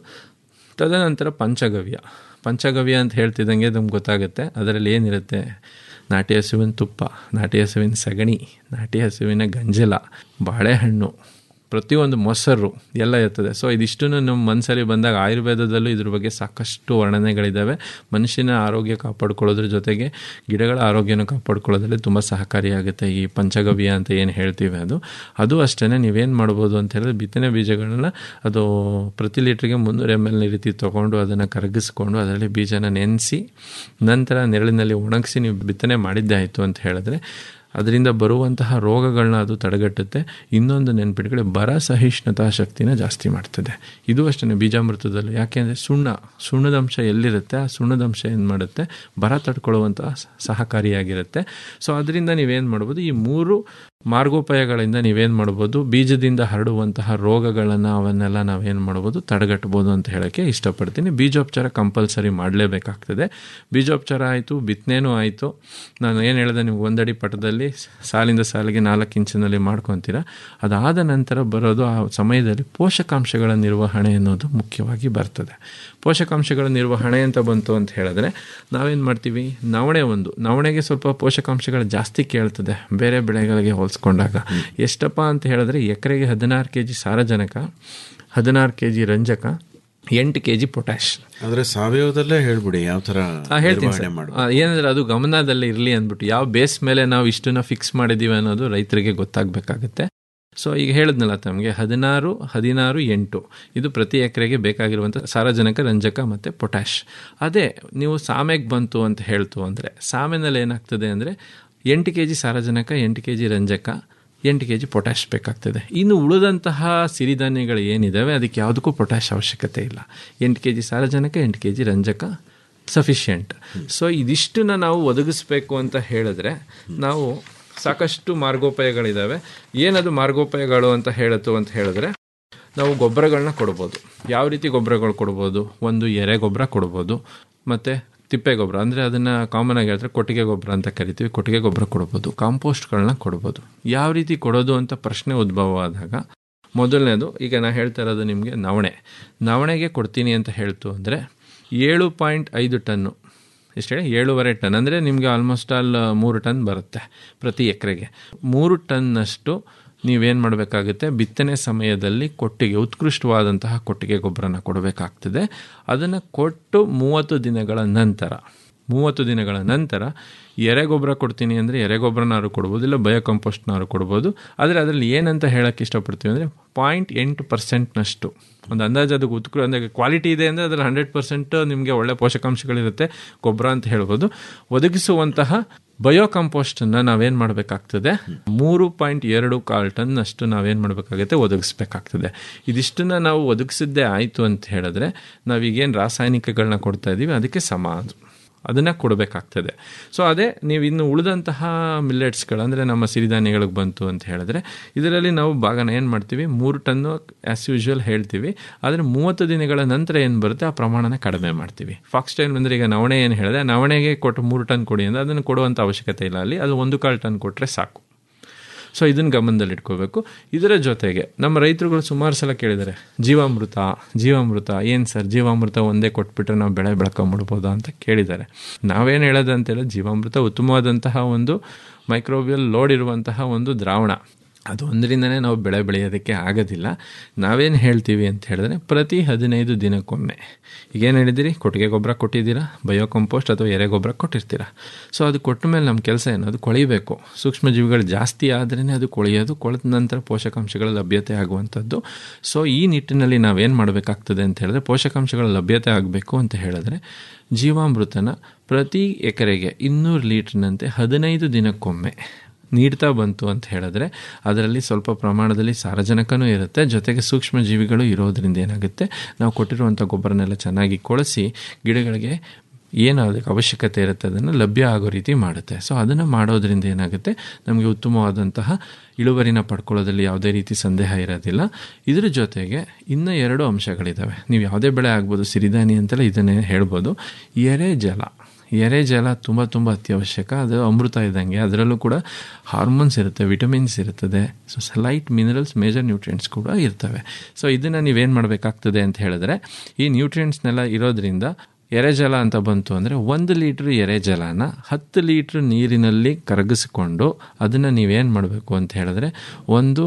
ತದನಂತರ ಪಂಚಗವ್ಯ ಪಂಚಗವ್ಯ ಅಂತ ಹೇಳ್ತಿದ್ದಂಗೆ ನಮ್ಗೆ ಗೊತ್ತಾಗುತ್ತೆ ಅದರಲ್ಲಿ ಏನಿರುತ್ತೆ ನಾಟಿ ಹಸುವಿನ ತುಪ್ಪ ನಾಟಿ ಹಸುವಿನ ಸಗಣಿ ನಾಟಿ ಹಸುವಿನ ಗಂಜಲ ಬಾಳೆಹಣ್ಣು ಪ್ರತಿಯೊಂದು ಮೊಸರು ಎಲ್ಲ ಇರ್ತದೆ ಸೊ ಇದಿಷ್ಟು ನಮ್ಮ ಮನಸ್ಸಲ್ಲಿ ಬಂದಾಗ ಆಯುರ್ವೇದದಲ್ಲೂ ಇದ್ರ ಬಗ್ಗೆ ಸಾಕಷ್ಟು ವರ್ಣನೆಗಳಿದ್ದಾವೆ ಮನುಷ್ಯನ ಆರೋಗ್ಯ ಕಾಪಾಡ್ಕೊಳ್ಳೋದ್ರ ಜೊತೆಗೆ ಗಿಡಗಳ ಆರೋಗ್ಯನ ಕಾಪಾಡ್ಕೊಳ್ಳೋದ್ರಲ್ಲಿ ತುಂಬ ಸಹಕಾರಿಯಾಗುತ್ತೆ ಈ ಪಂಚಗವ್ಯ ಅಂತ ಏನು ಹೇಳ್ತೀವಿ ಅದು ಅದು ಅಷ್ಟೇ ನೀವೇನು ಮಾಡ್ಬೋದು ಅಂತ ಹೇಳಿದ್ರೆ ಬಿತ್ತನೆ ಬೀಜಗಳನ್ನ ಅದು ಪ್ರತಿ ಲೀಟ್ರಿಗೆ ಮುನ್ನೂರು ಎಮ್ ಎಲ್ ರೀತಿ ತೊಗೊಂಡು ಅದನ್ನು ಕರಗಿಸ್ಕೊಂಡು ಅದರಲ್ಲಿ ಬೀಜನ ನೆನೆಸಿ ನಂತರ ನೆರಳಿನಲ್ಲಿ ಒಣಗಿಸಿ ನೀವು ಬಿತ್ತನೆ ಮಾಡಿದ್ದೇ ಆಯಿತು ಅಂತ ಹೇಳಿದ್ರೆ ಅದರಿಂದ ಬರುವಂತಹ ರೋಗಗಳನ್ನ ಅದು ತಡೆಗಟ್ಟುತ್ತೆ ಇನ್ನೊಂದು ನೆನ್ಪಿಟ್ಕೊಳ್ಳಿ ಬರ ಸಹಿಷ್ಣುತಾ ಶಕ್ತಿನ ಜಾಸ್ತಿ ಮಾಡ್ತದೆ ಇದು ಅಷ್ಟೇ ಬೀಜಾಮೃತದಲ್ಲಿ ಯಾಕೆಂದರೆ ಸುಣ್ಣ ಸುಣ್ಣದ ಅಂಶ ಎಲ್ಲಿರುತ್ತೆ ಆ ಸುಣ್ಣದ ಅಂಶ ಏನು ಮಾಡುತ್ತೆ ಬರ ತಡ್ಕೊಳ್ಳುವಂತಹ ಸಹಕಾರಿಯಾಗಿರುತ್ತೆ ಸೊ ಅದರಿಂದ ನೀವೇನು ಮಾಡ್ಬೋದು ಈ ಮೂರು ಮಾರ್ಗೋಪಾಯಗಳಿಂದ ನೀವೇನು ಮಾಡ್ಬೋದು ಬೀಜದಿಂದ ಹರಡುವಂತಹ ರೋಗಗಳನ್ನು ಅವನ್ನೆಲ್ಲ ನಾವೇನು ಮಾಡ್ಬೋದು ತಡೆಗಟ್ಬೋದು ಅಂತ ಹೇಳೋಕ್ಕೆ ಇಷ್ಟಪಡ್ತೀನಿ ಬೀಜೋಪಚಾರ ಕಂಪಲ್ಸರಿ ಮಾಡಲೇಬೇಕಾಗ್ತದೆ ಬೀಜೋಪಚಾರ ಆಯಿತು ಬಿತ್ತನೇನೂ ಆಯಿತು ನಾನು ಏನು ಹೇಳಿದೆ ನಿಮ್ಗೆ ಒಂದಡಿ ಪಟದಲ್ಲಿ ಸಾಲಿಂದ ಸಾಲಿಗೆ ನಾಲ್ಕು ಇಂಚಿನಲ್ಲಿ ಮಾಡ್ಕೊತೀರ ಅದಾದ ನಂತರ ಬರೋದು ಆ ಸಮಯದಲ್ಲಿ ಪೋಷಕಾಂಶಗಳ ನಿರ್ವಹಣೆ ಅನ್ನೋದು ಮುಖ್ಯವಾಗಿ ಬರ್ತದೆ ಪೋಷಕಾಂಶಗಳ ನಿರ್ವಹಣೆ ಅಂತ ಬಂತು ಅಂತ ಹೇಳಿದ್ರೆ ನಾವೇನು ಮಾಡ್ತೀವಿ ನವಣೆ ಒಂದು ನವಣೆಗೆ ಸ್ವಲ್ಪ ಪೋಷಕಾಂಶಗಳು ಜಾಸ್ತಿ ಕೇಳ್ತದೆ ಬೇರೆ ಬೆಳೆಗಳಿಗೆ ಹೋಲಿಸ್ಕೊಂಡಾಗ ಎಷ್ಟಪ್ಪ ಅಂತ ಹೇಳಿದ್ರೆ ಎಕರೆಗೆ ಹದಿನಾರು ಕೆ ಜಿ ಸಾರಜನಕ ಹದಿನಾರು ಕೆ ಜಿ ರಂಜಕ ಎಂಟು ಕೆ ಜಿ ಪೊಟ್ಯಾಶ್ ಆದ್ರೆ ಸಾವಯವದಲ್ಲೇ ಹೇಳ್ಬಿಡಿ ಯಾವ ತರ ಆ, ಹೇಳ್ತೀನಿ ನಿರ್ವಹಣೆ ಸರ್. ಮಾಡು ಆ, ಏನಂದ್ರೆ ಅದು ಗಮನದಲ್ಲಿ ಇರಲಿ ಅಂದ್ಬಿಟ್ಟು ಯಾವ ಬೇಸ್ ಮೇಲೆ ನಾವು ಇಷ್ಟನ್ನ ಫಿಕ್ಸ್ ಮಾಡಿದ್ದೀವಿ ಅನ್ನೋದು ರೈತರಿಗೆ ಗೊತ್ತಾಗಬೇಕಾಗುತ್ತೆ ಸೊ ಈಗ ಹೇಳಿದ್ನಲ್ಲ ತಮಗೆ ಹದಿನಾರು ಹದಿನಾರು ಎಂಟು ಇದು ಪ್ರತಿ ಎಕರೆಗೆ ಬೇಕಾಗಿರುವಂಥ ಸಾರಜನಕ ರಂಜಕ ಮತ್ತು ಪೊಟ್ಯಾಶ್ ಅದೇ ನೀವು ಸಾಮೆಗೆ ಬಂತು ಅಂತ ಹೇಳ್ತು ಅಂದರೆ ಸಾಮೆನಲ್ಲಿ ಏನಾಗ್ತದೆ ಅಂದರೆ ಎಂಟು ಕೆ ಜಿ ಸಾರಜನಕ ಎಂಟು ಕೆ ಜಿ ರಂಜಕ ಎಂಟು ಕೆ ಜಿ ಪೊಟ್ಯಾಶ್ ಬೇಕಾಗ್ತದೆ ಇನ್ನು ಉಳಿದಂತಹ ಸಿರಿಧಾನ್ಯಗಳು ಏನಿದ್ದಾವೆ ಅದಕ್ಕೆ ಯಾವುದಕ್ಕೂ ಪೊಟ್ಯಾಶ್ ಅವಶ್ಯಕತೆ ಇಲ್ಲ ಎಂಟು ಕೆ ಜಿ ಸಾರಜನಕ ಎಂಟು ಕೆ ಜಿ ರಂಜಕ ಸಫಿಷಿಯೆಂಟ್ ಸೊ ಇದಿಷ್ಟನ್ನ ನಾವು ಒದಗಿಸ್ಬೇಕು ಅಂತ ಹೇಳಿದ್ರೆ ನಾವು ಸಾಕಷ್ಟು ಮಾರ್ಗೋಪಾಯಗಳಿದ್ದಾವೆ ಏನದು ಮಾರ್ಗೋಪಾಯಗಳು ಅಂತ ಹೇಳತ್ತು ಅಂತ ಹೇಳಿದ್ರೆ ನಾವು ಗೊಬ್ಬರಗಳನ್ನ ಕೊಡ್ಬೋದು ಯಾವ ರೀತಿ ಗೊಬ್ಬರಗಳು ಕೊಡ್ಬೋದು ಒಂದು ಎರೆ ಗೊಬ್ಬರ ಕೊಡ್ಬೋದು ಮತ್ತು ತಿಪ್ಪೆ ಗೊಬ್ಬರ ಅಂದರೆ ಅದನ್ನು ಕಾಮನ್ ಆಗಿ ಹೇಳಿದ್ರೆ ಕೊಟ್ಟಿಗೆ ಗೊಬ್ಬರ ಅಂತ ಕರಿತೀವಿ ಕೊಟ್ಟಿಗೆ ಗೊಬ್ಬರ ಕೊಡ್ಬೋದು ಕಾಂಪೋಸ್ಟ್ಗಳನ್ನ ಕೊಡ್ಬೋದು ಯಾವ ರೀತಿ ಕೊಡೋದು ಅಂತ ಪ್ರಶ್ನೆ ಉದ್ಭವ ಆದಾಗ ಮೊದಲನೇದು ಈಗ ನಾನು ಹೇಳ್ತಾ ಇರೋದು ನಿಮಗೆ ನವಣೆ ನವಣೆಗೆ ಕೊಡ್ತೀನಿ ಅಂತ ಹೇಳ್ತು ಅಂದರೆ ಏಳು ಪಾಯಿಂಟ್ ಐದು ಟನ್ನು ಎಷ್ಟು ಹೇಳಿ ಏಳುವರೆ ಟನ್ ಅಂದರೆ ನಿಮಗೆ ಆಲ್ಮೋಸ್ಟ್ ಆಲ್ ಮೂರು ಟನ್ ಬರುತ್ತೆ ಪ್ರತಿ ಎಕರೆಗೆ ಮೂರು ಟನ್ನಷ್ಟು ನೀವೇನು ಮಾಡಬೇಕಾಗುತ್ತೆ ಬಿತ್ತನೆ ಸಮಯದಲ್ಲಿ ಕೊಟ್ಟಿಗೆ ಉತ್ಕೃಷ್ಟವಾದಂತಹ ಕೊಟ್ಟಿಗೆ ಗೊಬ್ಬರನ ಕೊಡಬೇಕಾಗ್ತದೆ ಅದನ್ನು ಕೊಟ್ಟು ಮೂವತ್ತು ದಿನಗಳ ನಂತರ ಮೂವತ್ತು ದಿನಗಳ ನಂತರ ಎರೆಗೊಬ್ಬರ ಕೊಡ್ತೀನಿ ಅಂದರೆ ಎರೆಗೊಬ್ಬರನಾದ್ರು ಕೊಡ್ಬೋದು ಇಲ್ಲ ಬಯೋ ಕಂಪೋಸ್ಟ್ನಾದ್ರು ಕೊಡ್ಬೋದು ಆದರೆ ಅದರಲ್ಲಿ ಏನಂತ ಹೇಳೋಕ್ಕೆ ಇಷ್ಟಪಡ್ತೀವಿ ಅಂದರೆ ಪಾಯಿಂಟ್ ಎಂಟು ಪರ್ಸೆಂಟ್ನಷ್ಟು ಒಂದು ಅಂದಾಜು ಅದಕ್ಕೆ ಉತ್ಕೃ ಅಂದರೆ ಕ್ವಾಲಿಟಿ ಇದೆ ಅಂದರೆ ಅದರಲ್ಲಿ ಹಂಡ್ರೆಡ್ ಪರ್ಸೆಂಟ್ ನಿಮಗೆ ಒಳ್ಳೆ ಪೋಷಕಾಂಶಗಳಿರುತ್ತೆ ಗೊಬ್ಬರ ಅಂತ ಹೇಳ್ಬೋದು ಒದಗಿಸುವಂತಹ ಬಯೋ ಕಂಪೋಸ್ಟನ್ನು ನಾವೇನು ಮಾಡಬೇಕಾಗ್ತದೆ ಮೂರು ಪಾಯಿಂಟ್ ಎರಡು ಕಾಲ್ ಟನ್ ಅಷ್ಟು ನಾವೇನು ಮಾಡಬೇಕಾಗುತ್ತೆ ಒದಗಿಸ್ಬೇಕಾಗ್ತದೆ ಇದಿಷ್ಟನ್ನು ನಾವು ಒದಗಿಸಿದ್ದೇ ಆಯಿತು ಅಂತ ಹೇಳಿದ್ರೆ ನಾವೀಗೇನು ರಾಸಾಯನಿಕಗಳನ್ನ ಕೊಡ್ತಾ ಇದ್ದೀವಿ ಅದಕ್ಕೆ ಸಮ ಅದು ಅದನ್ನು ಕೊಡಬೇಕಾಗ್ತದೆ ಸೊ ಅದೇ ನೀವು ಇನ್ನು ಉಳಿದಂತಹ ಮಿಲ್ಲೆಟ್ಸ್ಗಳು ಅಂದರೆ ನಮ್ಮ ಸಿರಿಧಾನ್ಯಗಳಿಗೆ ಬಂತು ಅಂತ ಹೇಳಿದ್ರೆ ಇದರಲ್ಲಿ ನಾವು ಭಾಗನ ಏನು ಮಾಡ್ತೀವಿ ಮೂರು ಟನ್ನು ಆ್ಯಸ್ ಯೂಶುವಲ್ ಹೇಳ್ತೀವಿ ಆದರೆ ಮೂವತ್ತು ದಿನಗಳ ನಂತರ ಏನು ಬರುತ್ತೆ ಆ ಪ್ರಮಾಣನ ಕಡಿಮೆ ಮಾಡ್ತೀವಿ ಫಾಕ್ಸ್ ಟೈಮ್ ಅಂದರೆ ಈಗ ನವಣೆ ಏನು ಹೇಳಿದೆ ನವಣೆಗೆ ಕೊಟ್ಟು ಮೂರು ಟನ್ ಕೊಡಿ ಅಂದರೆ ಅದನ್ನು ಕೊಡುವಂಥ ಅವಶ್ಯಕತೆ ಇಲ್ಲ ಅಲ್ಲಿ ಅದು ಒಂದು ಕಾಲು ಟನ್ ಕೊಟ್ಟರೆ ಸಾಕು ಸೊ ಇದನ್ನು ಗಮನದಲ್ಲಿ ಇಟ್ಕೋಬೇಕು ಇದರ ಜೊತೆಗೆ ನಮ್ಮ ರೈತರುಗಳು ಸುಮಾರು ಸಲ ಕೇಳಿದ್ದಾರೆ ಜೀವಾಮೃತ ಜೀವಾಮೃತ ಏನು ಸರ್ ಜೀವಾಮೃತ ಒಂದೇ ಕೊಟ್ಬಿಟ್ರೆ ನಾವು ಬೆಳೆ ಬೆಳ್ಕೊಂಬಿಡ್ಬೋದಾ ಅಂತ ಕೇಳಿದ್ದಾರೆ ನಾವೇನು ಹೇಳೋದಂತೆಲ್ಲ ಜೀವಾಮೃತ ಉತ್ತಮವಾದಂತಹ ಒಂದು ಮೈಕ್ರೋಬಿಯಲ್ ಲೋಡ್ ಇರುವಂತಹ ಒಂದು ದ್ರಾವಣ ಅದು ಒಂದರಿಂದನೇ ನಾವು ಬೆಳೆ ಬೆಳೆಯೋದಕ್ಕೆ ಆಗೋದಿಲ್ಲ ನಾವೇನು ಹೇಳ್ತೀವಿ ಅಂತ ಹೇಳಿದ್ರೆ ಪ್ರತಿ ಹದಿನೈದು ದಿನಕ್ಕೊಮ್ಮೆ ಈಗೇನು ಹೇಳಿದಿರಿ ಕೊಟ್ಟಿಗೆ ಗೊಬ್ಬರ ಕೊಟ್ಟಿದ್ದೀರಾ ಬಯೋ ಕಂಪೋಸ್ಟ್ ಅಥವಾ ಎರೆ ಗೊಬ್ಬರ ಕೊಟ್ಟಿರ್ತೀರ ಸೊ ಅದು ಕೊಟ್ಟ ಮೇಲೆ ನಮ್ಮ ಕೆಲಸ ಏನು ಅದು ಕೊಳಿಬೇಕು ಸೂಕ್ಷ್ಮಜೀವಿಗಳು ಜಾಸ್ತಿ ಆದ್ರೇ ಅದು ಕೊಳೆಯೋದು ಕೊಳೆದ ನಂತರ ಪೋಷಕಾಂಶಗಳ ಲಭ್ಯತೆ ಆಗುವಂಥದ್ದು ಸೊ ಈ ನಿಟ್ಟಿನಲ್ಲಿ ನಾವೇನು ಮಾಡಬೇಕಾಗ್ತದೆ ಅಂತ ಹೇಳಿದ್ರೆ ಪೋಷಕಾಂಶಗಳ ಲಭ್ಯತೆ ಆಗಬೇಕು ಅಂತ ಹೇಳಿದ್ರೆ ಜೀವಾಮೃತನ ಪ್ರತಿ ಎಕರೆಗೆ ಇನ್ನೂರು ಲೀಟ್ರ್ನಂತೆ ಹದಿನೈದು ದಿನಕ್ಕೊಮ್ಮೆ ನೀಡ್ತಾ ಬಂತು ಅಂತ ಹೇಳಿದ್ರೆ ಅದರಲ್ಲಿ ಸ್ವಲ್ಪ ಪ್ರಮಾಣದಲ್ಲಿ ಸಾರಜನಕನೂ ಇರುತ್ತೆ ಜೊತೆಗೆ ಸೂಕ್ಷ್ಮ ಜೀವಿಗಳು ಇರೋದ್ರಿಂದ ಏನಾಗುತ್ತೆ ನಾವು ಕೊಟ್ಟಿರುವಂಥ ಗೊಬ್ಬರನೆಲ್ಲ ಚೆನ್ನಾಗಿ ಕೊಳಿಸಿ ಗಿಡಗಳಿಗೆ ಏನು ಅದಕ್ಕೆ ಅವಶ್ಯಕತೆ ಇರುತ್ತೆ ಅದನ್ನು ಲಭ್ಯ ಆಗೋ ರೀತಿ ಮಾಡುತ್ತೆ ಸೊ ಅದನ್ನು ಮಾಡೋದ್ರಿಂದ ಏನಾಗುತ್ತೆ ನಮಗೆ ಉತ್ತಮವಾದಂತಹ ಇಳುವರಿನ ಪಡ್ಕೊಳ್ಳೋದ್ರಲ್ಲಿ ಯಾವುದೇ ರೀತಿ ಸಂದೇಹ ಇರೋದಿಲ್ಲ ಇದ್ರ ಜೊತೆಗೆ ಇನ್ನೂ ಎರಡು ಅಂಶಗಳಿದ್ದಾವೆ ನೀವು ಯಾವುದೇ ಬೆಳೆ ಆಗ್ಬೋದು ಸಿರಿಧಾನಿ ಅಂತೆಲ್ಲ ಇದನ್ನೇ ಹೇಳ್ಬೋದು ಎರೆ ಜಲ ಎರೆ ಜಲ ತುಂಬ ತುಂಬ ಅತ್ಯವಶ್ಯಕ ಅದು ಅಮೃತ ಇದ್ದಂಗೆ ಅದರಲ್ಲೂ ಕೂಡ ಹಾರ್ಮೋನ್ಸ್ ಇರುತ್ತೆ ವಿಟಮಿನ್ಸ್ ಇರ್ತದೆ so light minerals major nutrients ಕೂಡ ಇರ್ತವೆ ಸೊ ಇದನ್ನು ನೀವೇನು ಮಾಡಬೇಕಾಗ್ತದೆ ಅಂತ ಹೇಳಿದ್ರೆ ಈ ನ್ಯೂಟ್ರಿಯೆಂಟ್ಸ್ನೆಲ್ಲ ಇರೋದ್ರಿಂದ ಎರೆಜಲ ಅಂತ ಬಂತು ಅಂದರೆ ಒಂದು ಲೀಟ್ರ್ ಎರೆಜಲನ ಹತ್ತು ಲೀಟ್ರ್ ನೀರಿನಲ್ಲಿ ಕರಗಿಸ್ಕೊಂಡು ಅದನ್ನು ನೀವೇನು ಮಾಡಬೇಕು ಅಂತ ಹೇಳಿದ್ರೆ ಒಂದು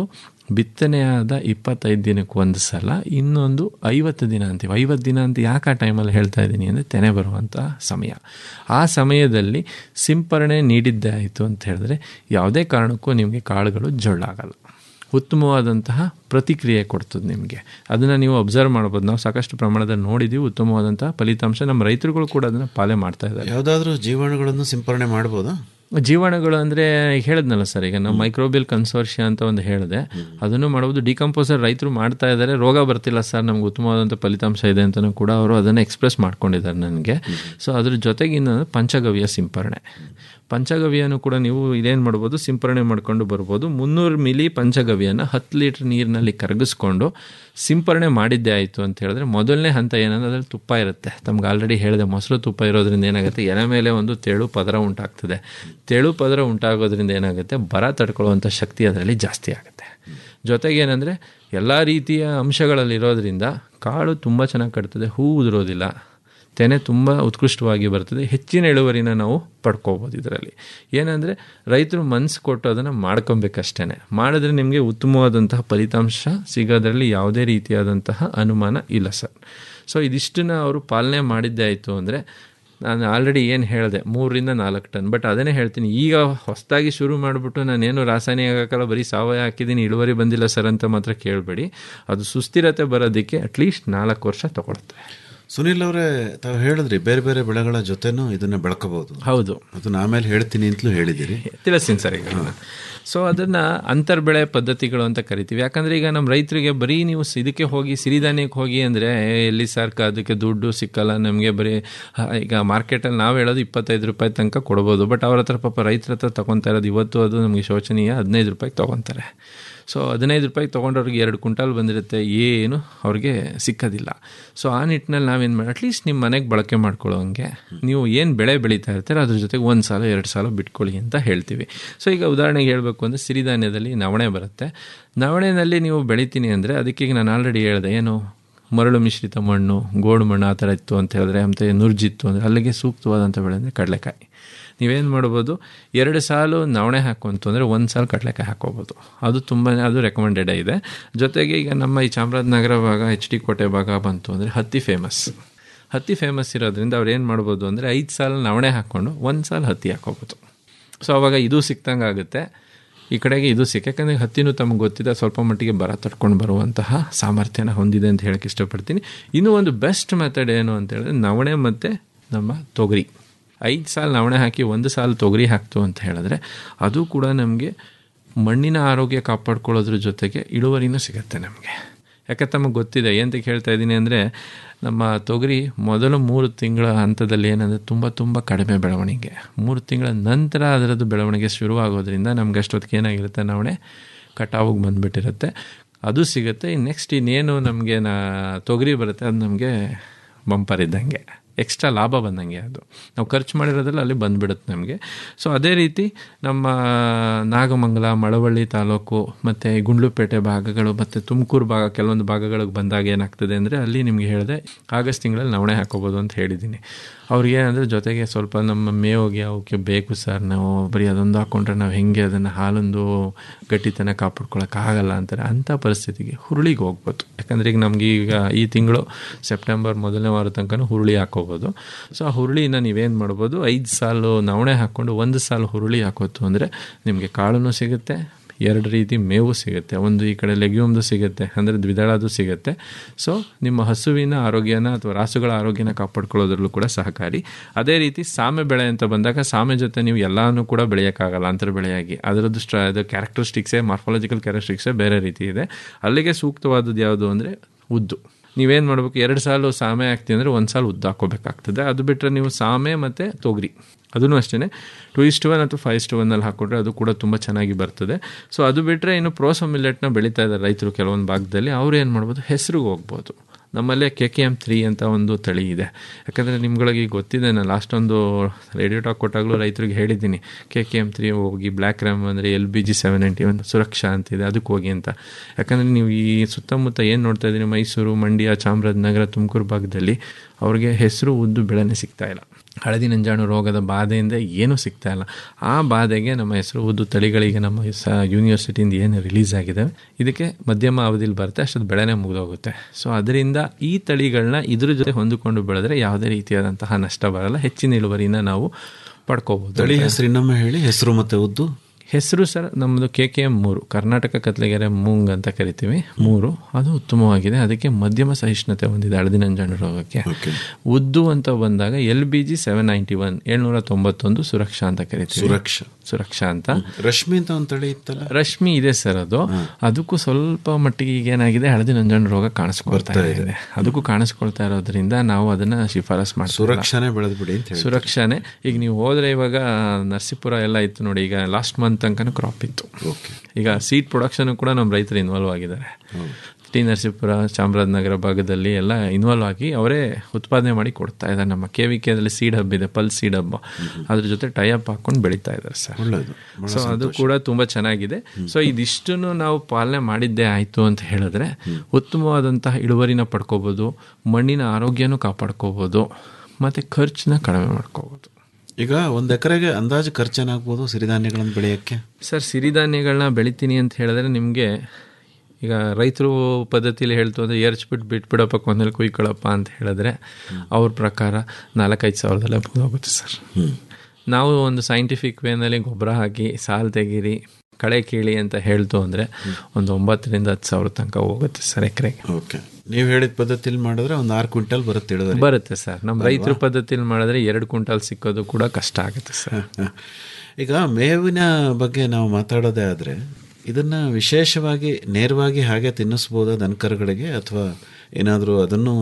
ಬಿತ್ತನೆಯಾದ ಇಪ್ಪತ್ತೈದು ದಿನಕ್ಕೆ ಒಂದು ಸಲ ಇನ್ನೊಂದು ಐವತ್ತು ದಿನ ಅಂತೀವಿ ಐವತ್ತು ದಿನ ಅಂತ ಯಾಕೆ ಆ ಟೈಮಲ್ಲಿ ಹೇಳ್ತಾ ಇದ್ದೀನಿ ಅಂದರೆ ತೆನೆ ಬರುವಂಥ ಸಮಯ ಆ ಸಮಯದಲ್ಲಿ ಸಿಂಪರಣೆ ನೀಡಿದ್ದೇ ಆಯಿತು ಅಂತ ಹೇಳಿದ್ರೆ ಯಾವುದೇ ಕಾರಣಕ್ಕೂ ನಿಮಗೆ ಕಾಳುಗಳು ಜೊಳ್ಳಾಗಲ್ಲ ಉತ್ತಮವಾದಂತಹ ಪ್ರತಿಕ್ರಿಯೆ ಕೊಡ್ತದೆ ನಿಮಗೆ ಅದನ್ನು ನೀವು ಅಬ್ಸರ್ವ್ ಮಾಡ್ಬೋದು ನಾವು ಸಾಕಷ್ಟು ಪ್ರಮಾಣದಲ್ಲಿ ನೋಡಿದ್ದೀವಿ ಉತ್ತಮವಾದಂತಹ ಫಲಿತಾಂಶ ನಮ್ಮ ರೈತರುಗಳು ಕೂಡ ಅದನ್ನು ಪಾಲನೆ ಮಾಡ್ತಾ ಇದ್ದಾರೆ ಯಾವುದಾದ್ರೂ ಜೀವಾಣುಗಳನ್ನು ಸಿಂಪರಣೆ ಮಾಡ್ಬೋದಾ ಜೀವಾಣುಗಳು ಅಂದರೆ ಹೇಳಿದ್ನಲ್ಲ ಸರ್ ಈಗ ನಾವು ಮೈಕ್ರೋಬಿಯಲ್ ಕನ್ಸೋರ್ಷಿಯ ಅಂತ ಒಂದು ಹೇಳಿದೆ ಅದನ್ನು ಮಾಡ್ಬೋದು ಡಿಕಂಪೋಸರ್ ರೈತರು ಮಾಡ್ತಾ ಇದ್ದಾರೆ ರೋಗ ಬರ್ತಿಲ್ಲ ಸರ್ ನಮ್ಗೆ ಉತ್ತಮವಾದಂಥ ಫಲಿತಾಂಶ ಇದೆ ಅಂತಲೂ ಕೂಡ ಅವರು ಅದನ್ನು ಎಕ್ಸ್ಪ್ರೆಸ್ ಮಾಡ್ಕೊಂಡಿದ್ದಾರೆ ನನಗೆ ಸೊ ಅದ್ರ ಜೊತೆಗೆ ಇನ್ನೊಂದು ಪಂಚಗವ್ಯ ಸಿಂಪರಣೆ ಪಂಚಗವ್ಯನೂ ಕೂಡ ನೀವು ಇದೇನು ಮಾಡ್ಬೋದು ಸಿಂಪರಣೆ ಮಾಡ್ಕೊಂಡು ಬರ್ಬೋದು ಮುನ್ನೂರು ಮಿಲಿ ಪಂಚಗವ್ಯನ ಹತ್ತು ಲೀಟ್ರ್ ನೀರಿನಲ್ಲಿ ಕರಗಿಸ್ಕೊಂಡು ಸಿಂಪರಣೆ ಮಾಡಿದ್ದೇ ಆಯಿತು ಅಂತ ಹೇಳಿದ್ರೆ ಮೊದಲನೇ ಹಂತ ಏನಂದ್ರೆ ಅದ್ರಲ್ಲಿ ತುಪ್ಪ ಇರುತ್ತೆ ತಮ್ಗೆ ಆಲ್ರೆಡಿ ಹೇಳಿದೆ ಮೊಸರು ತುಪ್ಪ ಇರೋದ್ರಿಂದ ಏನಾಗುತ್ತೆ ಎಲೆ ಮೇಲೆ ಒಂದು ತೆಳು ಪದರ ಉಂಟಾಗ್ತದೆ ತೆಳು ಪದರ ಉಂಟಾಗೋದ್ರಿಂದ ಏನಾಗುತ್ತೆ ಬರ ತಡ್ಕೊಳ್ಳುವಂಥ ಶಕ್ತಿ ಅದರಲ್ಲಿ ಜಾಸ್ತಿ ಆಗುತ್ತೆ ಜೊತೆಗೆ ಏನಂದರೆ ಎಲ್ಲ ರೀತಿಯ ಅಂಶಗಳಲ್ಲಿರೋದ್ರಿಂದ ಕಾಳು ತುಂಬ ಚೆನ್ನಾಗಿ ಕಟ್ತದೆ ಹೂ ಉದುರೋದಿಲ್ಲ ತೆನೆ ತುಂಬ ಉತ್ಕೃಷ್ಟವಾಗಿ ಬರ್ತದೆ ಹೆಚ್ಚಿನ ಇಳುವರಿನ ನಾವು ಪಡ್ಕೋಬೋದು ಇದರಲ್ಲಿ ಏನಂದರೆ ರೈತರು ಮನಸ್ಸು ಕೊಟ್ಟು ಅದನ್ನು ಮಾಡ್ಕೊಬೇಕಷ್ಟೇ ಮಾಡಿದ್ರೆ ನಿಮಗೆ ಉತ್ತಮವಾದಂತಹ ಫಲಿತಾಂಶ ಸಿಗೋದ್ರಲ್ಲಿ ಯಾವುದೇ ರೀತಿಯಾದಂತಹ ಅನುಮಾನ ಇಲ್ಲ ಸರ್ ಸೊ ಇದಿಷ್ಟನ್ನ ಅವರು ಪಾಲನೆ ಮಾಡಿದ್ದೇ ಆಯಿತು ಅಂದರೆ ನಾನು ಆಲ್ರೆಡಿ ಏನು ಹೇಳಿದೆ ಮೂರರಿಂದ ನಾಲ್ಕು ಟನ್ ಬಟ್ ಅದನ್ನೇ ಹೇಳ್ತೀನಿ ಈಗ ಹೊಸದಾಗಿ ಶುರು ಮಾಡಿಬಿಟ್ಟು ನಾನೇನು ರಾಸಾಯನಿಕ ಹಾಕಲ್ಲ ಬರೀ ಸಾವಯವ ಹಾಕಿದ್ದೀನಿ ಇಳುವರಿ ಬಂದಿಲ್ಲ ಸರ್ ಅಂತ ಮಾತ್ರ ಕೇಳಬೇಡಿ ಅದು ಸುಸ್ಥಿರತೆ ಬರೋದಕ್ಕೆ ಅಟ್ಲೀಸ್ಟ್ ನಾಲ್ಕು ವರ್ಷ ತಗೊಳುತ್ತೆ ಸುನಿಲ್ ಅವರೇ ತಾವು ಹೇಳಿದ್ರಿ ಬೇರೆ ಬೇರೆ ಬೆಳೆಗಳ ಜೊತೆನೂ ಇದನ್ನ ಬೆಳ್ಕೋಬಹುದು ಹೌದು ಅದನ್ನ ಆಮೇಲೆ ಹೇಳ್ತೀನಿ ಅಂತಲೂ ಹೇಳಿದಿರಿ ತಿಳಿಸ್ತೀನಿ ಸರ್ ಈಗ ಸೊ ಅದನ್ನು ಅಂತರ್ಬೆಳೆ ಪದ್ಧತಿಗಳು ಅಂತ ಕರಿತೀವಿ ಯಾಕಂದರೆ ಈಗ ನಮ್ಮ ರೈತರಿಗೆ ಬರೀ ನೀವು ಸ್- ಇದಕ್ಕೆ ಹೋಗಿ ಸಿರಿಧಾನ್ಯಕ್ಕೆ ಹೋಗಿ ಅಂದರೆ ಎಲ್ಲಿ ಸರ್ಕ ಅದಕ್ಕೆ ದುಡ್ಡು ಸಿಕ್ಕಲ್ಲ ನಮಗೆ ಬರೀ ಹ, ಈಗ ಮಾರ್ಕೆಟಲ್ಲಿ ನಾವು ಹೇಳೋದು ಇಪ್ಪತ್ತೈದು ರೂಪಾಯಿ ತನಕ ಕೊಡ್ಬೋದು ಬಟ್ ಅವ್ರ ಹತ್ರ ಪಾಪ ರೈತರ ಹತ್ರ ತೊಗೊತಾ ಇರೋದು ಇವತ್ತು ಅದು ನಮಗೆ ಶೋಚನೀಯ ಹದಿನೈದು ರೂಪಾಯಿಗೆ ತೊಗೊತಾರೆ ಸೊ ಹದಿನೈದು ರೂಪಾಯಿಗೆ ತೊಗೊಂಡವ್ರಿಗೆ ಎರಡು ಕ್ವಿಂಟಾಲ್ ಬಂದಿರುತ್ತೆ ಏನು ಅವ್ರಿಗೆ ಸಿಕ್ಕೋದಿಲ್ಲ ಸೊ ಆ ನಿಟ್ಟಿನಲ್ಲಿ ನಾವೇನು ಮಾಡಿ ಅಟ್ಲೀಸ್ಟ್ ನಿಮ್ಮ ಮನೆಗೆ ಬಳಕೆ ಮಾಡ್ಕೊಳ್ಳೋ ಹಂಗೆ ನೀವು ಏನು ಬೆಳೆ ಬೆಳೀತಾ ಇರ್ತೀರ ಅದ್ರ ಜೊತೆಗೆ ಒಂದು ಸಾಲ ಎರಡು ಸಾಲ ಬಿಟ್ಕೊಳ್ಳಿ ಅಂತ ಹೇಳ್ತೀವಿ ಸೊ ಈಗ ಉದಾಹರಣೆಗೆ ಹೇಳಬೇಕು ಅಂದರೆ ಸಿರಿಧಾನ್ಯದಲ್ಲಿ ನವಣೆ ಬರುತ್ತೆ ನವಣೆನಲ್ಲಿ ನೀವು ಬೆಳಿತೀನಿ ಅಂದರೆ ಅದಕ್ಕೆ ಈಗ ನಾನು ಆಲ್ರೆಡಿ ಹೇಳಿದೆ ಏನು ಮರಳು ಮಿಶ್ರಿತ ಮಣ್ಣು ಗೋಡು ಮಣ್ಣು ಆ ಥರ ಇತ್ತು ಅಂತ ಹೇಳಿದ್ರೆ ಮತ್ತು ನುರ್ಜಿತ್ತು ಅಂದರೆ ಅಲ್ಲಿಗೆ ಸೂಕ್ತವಾದಂಥ ಬೆಳೆ ಅಂದರೆ ಕಡಲೆಕಾಯಿ ನೀವೇನು ಮಾಡ್ಬೋದು ಎರಡು ಸಾಲು ನವಣೆ ಹಾಕುವಂತು ಅಂದರೆ ಒಂದು ಸಾಲು ಕಡಲೆಕಾಯಿ ಹಾಕೋಬೋದು ಅದು ತುಂಬ ಅದು ರೆಕಮೆಂಡೆಡ್ ಇದೆ ಜೊತೆಗೆ ಈಗ ನಮ್ಮ ಈ ಚಾಮರಾಜನಗರ ಭಾಗ ಎಚ್ ಡಿ ಕೋಟೆ ಭಾಗ ಬಂತು ಅಂದರೆ ಹತ್ತಿ ಫೇಮಸ್ ಹತ್ತಿ ಫೇಮಸ್ ಇರೋದ್ರಿಂದ ಅವ್ರು ಏನು ಮಾಡ್ಬೋದು ಅಂದರೆ ಐದು ಸಾಲು ನವಣೆ ಹಾಕ್ಕೊಂಡು ಒಂದು ಸಾಲು ಹತ್ತಿ ಹಾಕೋಬೋದು ಸೊ ಅವಾಗ ಇದು ಸಿಕ್ತಂಗೆ ಆಗುತ್ತೆ ಈ ಕಡೆಗೆ ಇದು ಸಿಕ್ಕ ಯಾಕಂದರೆ ಹತ್ತಿನೂ ತಮಗೆ ಗೊತ್ತಿದೆ ಸ್ವಲ್ಪ ಮಟ್ಟಿಗೆ ಬರ ತಟ್ಕೊಂಡು ಬರುವಂತಹ ಸಾಮರ್ಥ್ಯನ ಹೊಂದಿದೆ ಅಂತ ಹೇಳಕ್ಕೆ ಇಷ್ಟಪಡ್ತೀನಿ ಇನ್ನೂ ಒಂದು ಬೆಸ್ಟ್ ಮೆಥಡ್ ಏನು ಅಂತ ಹೇಳಿದ್ರೆ ನವಣೆ ಮತ್ತು ನಮ್ಮ ತೊಗರಿ ಐದು ಸಾಲು ನವಣೆ ಹಾಕಿ ಒಂದು ಸಾಲು ತೊಗರಿ ಹಾಕ್ತು ಅಂತ ಹೇಳಿದ್ರೆ ಅದು ಕೂಡ ನಮಗೆ ಮಣ್ಣಿನ ಆರೋಗ್ಯ ಕಾಪಾಡ್ಕೊಳ್ಳೋದ್ರ ಜೊತೆಗೆ ಇಳುವರಿನೂ ಸಿಗುತ್ತೆ ನಮಗೆ ಯಾಕೆ ತಮಗೆ ಗೊತ್ತಿದೆ ಏನಂತ ಹೇಳ್ತಾ ಇದ್ದೀನಿ ಅಂದರೆ ನಮ್ಮ ತೊಗರಿ ಮೊದಲು ಮೂರು ತಿಂಗಳ ಹಂತದಲ್ಲಿ ಏನಂದರೆ ತುಂಬ ತುಂಬ ಕಡಿಮೆ ಬೆಳವಣಿಗೆ ಮೂರು ತಿಂಗಳ ನಂತರ ಅದರದ್ದು ಬೆಳವಣಿಗೆ ಶುರುವಾಗೋದ್ರಿಂದ ನಮ್ಗೆ ಅಷ್ಟೊತ್ತಿಗೆ ಏನಾಗಿರುತ್ತೆ ನವಣೆ ಕಟಾವಿಗೆ ಬಂದುಬಿಟ್ಟಿರುತ್ತೆ ಅದು ಸಿಗುತ್ತೆ ನೆಕ್ಸ್ಟ್ ಇನ್ನೇನು ನಮಗೆ ನಾ ತೊಗರಿ ಬರುತ್ತೆ ಅದು ನಮಗೆ ಬಂಪರ್ ಇದ್ದಂಗೆ ಎಕ್ಸ್ಟ್ರಾ ಲಾಭ ಬಂದಂಗೆ ಅದು ನಾವು ಖರ್ಚು ಮಾಡಿರೋದ್ರಲ್ಲಿ ಅಲ್ಲಿ ಬಂದುಬಿಡುತ್ತೆ ನಮಗೆ ಸೊ ಅದೇ ರೀತಿ ನಮ್ಮ ನಾಗಮಂಗಲ ಮಳವಳ್ಳಿ ತಾಲೂಕು ಮತ್ತು ಗುಂಡ್ಲುಪೇಟೆ ಭಾಗಗಳು ಮತ್ತು ತುಮಕೂರು ಭಾಗ ಕೆಲವೊಂದು ಭಾಗಗಳಿಗೆ ಬಂದಾಗ ಏನಾಗ್ತದೆ ಅಂದರೆ ಅಲ್ಲಿ ನಿಮಗೆ ಹೇಳಿದೆ ಆಗಸ್ಟ್ ತಿಂಗಳಲ್ಲಿ ನವಣೆ ಹಾಕೋಬೋದು ಅಂತ ಹೇಳಿದ್ದೀನಿ ಅವ್ರಿಗೆ ಏನಂದರೆ ಜೊತೆಗೆ ಸ್ವಲ್ಪ ನಮ್ಮ ಮೇವಿಗೆ ಅವಕ್ಕೆ ಬೇಕು ಸರ್ ನಾವು ಬರೀ ಅದೊಂದು ಹಾಕ್ಕೊಂಡ್ರೆ ನಾವು ಹೆಂಗೆ ಅದನ್ನು ಹಾಲೊಂದು ಗಟ್ಟಿತನ ಕಾಪಾಡ್ಕೊಳಕ್ಕಾಗಲ್ಲ ಅಂತಾರೆ ಅಂಥ ಪರಿಸ್ಥಿತಿಗೆ ಹುರುಳಿಗೆ ಹೋಗ್ಬೋದು ಯಾಕಂದರೆ ಈಗ ನಮ್ಗೆ ಈಗ ಈ ತಿಂಗಳು ಸೆಪ್ಟೆಂಬರ್ ಮೊದಲನೇ ವಾರ ತನಕ ಹುರುಳಿ ಹಾಕೋಬೋದು ಸೊ ಆ ಹುರುಳಿನ ನೀವೇನು ಮಾಡ್ಬೋದು ಐದು ಸಾಲು ನವಣೆ ಹಾಕ್ಕೊಂಡು ಒಂದು ಸಾಲು ಹುರುಳಿ ಹಾಕೋತು ಅಂದರೆ ನಿಮಗೆ ಕಾಳೂ ಸಿಗುತ್ತೆ ಎರಡು ರೀತಿ ಮೇವು ಸಿಗುತ್ತೆ ಒಂದು ಈ ಕಡೆ ಲೆಗ್ಯೂಮ್ದು ಸಿಗುತ್ತೆ ಅಂದರೆ ದ್ವಿದಳದು ಸಿಗುತ್ತೆ ಸೊ ನಿಮ್ಮ ಹಸುವಿನ ಆರೋಗ್ಯನ ಅಥವಾ ರಾಸುಗಳ ಆರೋಗ್ಯನ ಕಾಪಾಡ್ಕೊಳ್ಳೋದ್ರಲ್ಲೂ ಕೂಡ ಸಹಕಾರಿ ಅದೇ ರೀತಿ ಸಾಮೆ ಬೆಳೆ ಅಂತ ಬಂದಾಗ ಸಾಮೆ ಜೊತೆ ನೀವು ಎಲ್ಲನೂ ಕೂಡ ಬೆಳೆಯೋಕ್ಕಾಗಲ್ಲ ಅಂತರ ಬೆಳೆಯಾಗಿ ಅದರದ್ದು ಸ್ಟ್ರಾ ಅದು ಕ್ಯಾರೆಕ್ಟರಿಸ್ಟಿಕ್ಸೇ ಮಾರ್ಫಾಲಜಿಕಲ್ ಕ್ಯಾರೆಕ್ಟರಿಸ್ಟಿಕ್ಸೇ ಬೇರೆ ರೀತಿ ಇದೆ ಅಲ್ಲಿಗೆ ಸೂಕ್ತವಾದದ್ದು ಯಾವುದು ಅಂದರೆ ಉದ್ದು ನೀವೇನು ಮಾಡಬೇಕು ಎರಡು ಸಾಲು ಸಾಮೆ ಹಾಕ್ತೀವಿ ಅಂದರೆ ಒಂದು ಸಾಲು ಉದ್ದು ಹಾಕೋಬೇಕಾಗ್ತದೆ ಅದು ಬಿಟ್ಟರೆ ನೀವು ಸಾಮೆ ಮತ್ತು ತೊಗರಿ ಅದೂ ಅಷ್ಟೇ ಟು ಇಸ್ಟ್ ಒನ್ ಅಥವಾ ಫೈವ್ ಇಸ್ಟ್ ಒನ್ನಲ್ಲಿ ಹಾಕ್ಕೊಂಡ್ರೆ ಅದು ಕೂಡ ತುಂಬ ಚೆನ್ನಾಗಿ ಬರ್ತದೆ ಸೊ ಅದು ಬಿಟ್ಟರೆ ಇನ್ನು ಪ್ರೋಸೋ ಮಿಲ್ಲೆಟ್ನ ಬೆಳೀತಾ ಇದ್ದಾರೆ ರೈತರು ಕೆಲವೊಂದು ಭಾಗದಲ್ಲಿ ಅವ್ರು ಏನು ಮಾಡ್ಬೋದು ಹೆಸರಿಗೆ ಹೋಗ್ಬೋದು ನಮ್ಮಲ್ಲೇ ಕೆ ಕೆ ಎಮ್ ತ್ರೀ ಅಂತ ಒಂದು ತಳಿ ಇದೆ ಯಾಕಂದರೆ ನಿಮ್ಗಳಿಗೆ ಈಗ ಗೊತ್ತಿದೆ ನಾನು ಲಾಸ್ಟ್ ಒಂದು ರೇಡಿಯೋ ಟಾಕ್ ಕೊಟ್ಟಾಗಲೂ ರೈತರಿಗೆ ಹೇಳಿದ್ದೀನಿ ಕೆ ಕೆ ಎಮ್ ತ್ರೀ ಹೋಗಿ ಬ್ಲ್ಯಾಕ್ ರ್ಯಾಮ್ ಅಂದರೆ L B G seven ninety ಒಂದು ಸುರಕ್ಷಾ ಅಂತಿದೆ ಅದಕ್ಕೆ ಹೋಗಿ ಅಂತ ಯಾಕಂದರೆ ನೀವು ಈ ಸುತ್ತಮುತ್ತ ಏನು ನೋಡ್ತಾ ಇದ್ದೀನಿ ಮೈಸೂರು ಮಂಡ್ಯ ಚಾಮರಾಜನಗರ ತುಮಕೂರು ಭಾಗದಲ್ಲಿ ಅವ್ರಿಗೆ ಹೆಸರು ಉದ್ದು ಬೆಳೆನೇ ಸಿಗ್ತಾ ಇಲ್ಲ ಹಳದಿ ನಂಜಾಣು ರೋಗದ ಬಾಧೆಯಿಂದ ಏನೂ ಸಿಗ್ತಾ ಇಲ್ಲ ಆ ಬಾಧೆಗೆ ನಮ್ಮ ಹೆಸರು ಉದ್ದು ತಳಿಗಳಿಗೆ ನಮ್ಮ ಸ ಯೂನಿವರ್ಸಿಟಿಯಿಂದ ಏನು ರಿಲೀಸ್ ಆಗಿದೆ ಇದಕ್ಕೆ ಮಧ್ಯಮ ಅವಧಿಲಿ ಬರುತ್ತೆ ಅಷ್ಟೊಂದು ಬೆಳೆನೇ ಮುಗಿದೋಗುತ್ತೆ ಸೊ ಅದರಿಂದ ಈ ತಳಿಗಳನ್ನ ಇದ್ರ ಜೊತೆ ಹೊಂದಿಕೊಂಡು ಬೆಳೆದ್ರೆ ಯಾವುದೇ ರೀತಿಯಾದಂತಹ ನಷ್ಟ ಬರಲ್ಲ ಹೆಚ್ಚಿನ ಇಳುವರಿನ ನಾವು ಪಡ್ಕೋಬಹುದು ತಳಿ ಹೆಸರು ಇನ್ನೊಮ್ಮೆ ಹೇಳಿ ಹೆಸರು ಮತ್ತೆ ಉದ್ದು ಹೆಸರು ಸರ್ ನಮ್ಮದು ಕೆ ಕೆ ಎಮ್ ಮೂರು ಕರ್ನಾಟಕ ಕತ್ಲೆಗೆರೆ ಮೂಂಗ್ ಅಂತ ಕರಿತೀವಿ ಮೂರು ಅದು ಉತ್ತಮವಾಗಿದೆ ಅದಕ್ಕೆ ಮಧ್ಯಮ ಸಹಿಷ್ಣುತೆ ಹೊಂದಿದೆ ಹಳದಿನಂಜಾಣು ರೋಗಕ್ಕೆ ಉದ್ದು ಅಂತ ಬಂದಾಗ L B G seven ninety one ಏಳ್ನೂರ ತೊಂಬತ್ತೊಂದು ಸುರಕ್ಷಾ ಅಂತ ಕರಿತೀವಿ ಸುರಕ್ಷಾ. ಸುರಕ್ಷಾ ಅಂತ ರಶ್ಮಿ ಅಂತ ಒಂದು ತಳಿ ಇತ್ತಲ್ಲ ರಶ್ಮಿ ಇದೆ ಸರ್ ಅದು ಅದಕ್ಕೂ ಸ್ವಲ್ಪ ಮಟ್ಟಿಗೆ ಈಗ ಏನಾಗಿದೆ ಹಳದಿ ನಂಜಾಣು ರೋಗ ಕಾಣಿಸ್ಕೊಳ್ತಾ ಇದೆ ಅದಕ್ಕೂ ಕಾಣಿಸ್ಕೊಳ್ತಾ ಇರೋದ್ರಿಂದ ನಾವು ಅದನ್ನ ಶಿಫಾರಸ್ ಮಾಡ್ತೀವಿ ಸುರಕ್ಷಾನೇ ಬೆಳೆದ್ಬಿಡಿ ಅಂತ ಹೇಳಿ ಸುರಕ್ಷಾನೆ ಈಗ ನೀವು ಹೋದ್ರೆ ಇವಾಗ ನರಸೀಪುರ ಎಲ್ಲ ಇತ್ತು ನೋಡಿ ಈಗ ಲಾಸ್ಟ್ ಮಂತ್ ತನಕ ಕ್ರಾಪ್ ಇತ್ತು ಈಗ ಸೀಡ್ ಪ್ರೊಡಕ್ಷನ್ ಕೂಡ ನಮ್ಮ ರೈತರು ಇನ್ವಾಲ್ವ್ ಆಗಿದ್ದಾರೆ ಟಿ ನರಸೀಪುರ ಚಾಮರಾಜನಗರ ಭಾಗದಲ್ಲಿ ಎಲ್ಲ ಇನ್ವಾಲ್ವ್ ಆಗಿ ಅವರೇ ಉತ್ಪಾದನೆ ಮಾಡಿ ಕೊಡ್ತಾ ಇದ್ದಾರೆ ನಮ್ಮ ಕೆ ವಿ ಕೆದಲ್ಲಿ ಸೀಡ್ ಹಬ್ ಇದೆ ಪಲ್ ಸೀಡ್ ಹಬ್ ಅದ್ರ ಜೊತೆ ಟೈಅಪ್ ಹಾಕೊಂಡು ಬೆಳೀತಾ ಇದ್ದಾರೆ ಸರ್ ಸೊ ಅದು ಕೂಡ ತುಂಬಾ ಚೆನ್ನಾಗಿದೆ ಸೊ ಇದಿಷ್ಟನ್ನು ನಾವು ಪಾಲನೆ ಮಾಡಿದ್ದೇ ಆಯ್ತು ಅಂತ ಹೇಳಿದ್ರೆ ಉತ್ತಮವಾದಂತಹ ಇಳುವರಿನ ಪಡ್ಕೋಬಹುದು ಮಣ್ಣಿನ ಆರೋಗ್ಯನೂ ಕಾಪಾಡ್ಕೋಬಹುದು ಮತ್ತೆ ಖರ್ಚನ್ನ ಕಡಿಮೆ ಮಾಡ್ಕೋಬಹುದು ಈಗ ಒಂದ್ ಎಕರೆಗೆ ಅಂದಾಜು ಖರ್ಚೇನಾಗ್ಬೋದು ಸಿರಿಧಾನ್ಯಗಳನ್ನು ಬೆಳೆಯಕ್ಕೆ ಸರ್ ಸಿರಿಧಾನ್ಯಗಳನ್ನ ಬೆಳಿತೀನಿ ಅಂತ ಹೇಳಿದ್ರೆ ನಿಮಗೆ ಈಗ ರೈತರು ಪದ್ಧತಿಲಿ ಹೇಳ್ತು ಅಂದರೆ ಎರ್ಚ್ಬಿಟ್ಟು ಬಿಟ್ಬಿಡಪ್ಪ ಕೊಂದಲ್ಲಿ ಕುಯ್ಕೊಳಪ್ಪ ಅಂತ ಹೇಳಿದ್ರೆ ಅವ್ರ ಪ್ರಕಾರ ನಾಲ್ಕೈದು ಸಾವಿರದಲ್ಲೇ ಹೋಗುತ್ತೆ ಸರ್ ನಾವು ಒಂದು ಸೈಂಟಿಫಿಕ್ ವೇನಲ್ಲಿ ಗೊಬ್ಬರ ಹಾಕಿ ಸಾಲು ತೆಗೀರಿ ಕಳೆ ಕೀಳಿ ಅಂತ ಹೇಳ್ತು ಅಂದರೆ ಒಂದು ಒಂಬತ್ತರಿಂದ ಹತ್ತು ಸಾವಿರ ತನಕ ಹೋಗುತ್ತೆ ಸರ್ ಎಕರೆಗೆ ಓಕೆ ನೀವು ಹೇಳಿದ ಪದ್ಧತಿಲಿ ಮಾಡಿದ್ರೆ ಒಂದು ಆರು ಕ್ವಿಂಟಲ್ ಬರುತ್ತೆ ಇಳುವರಿ ಬರುತ್ತೆ ಸರ್ ನಮ್ಮ ರೈತರ ಪದ್ಧತಿಲಿ ಮಾಡಿದ್ರೆ ಎರಡು ಕ್ವಿಂಟಲ್ ಸಿಕ್ಕೋದು ಕೂಡ ಕಷ್ಟ ಆಗುತ್ತೆ ಸರ್ ಈಗ ಮೇವಿನ ಬಗ್ಗೆ ನಾವು ಮಾತಾಡೋದೇ ಆದರೆ ಇದನ್ನ ವಿಶೇಷವಾಗಿ ನೇರವಾಗಿ ಹಾಗೆ ತಿನ್ನಿಸ್ಬೋದಾ ದನಕರುಗಳಿಗೆ ಅಥವಾ ಏನಾದರೂ ಅದನ್ನು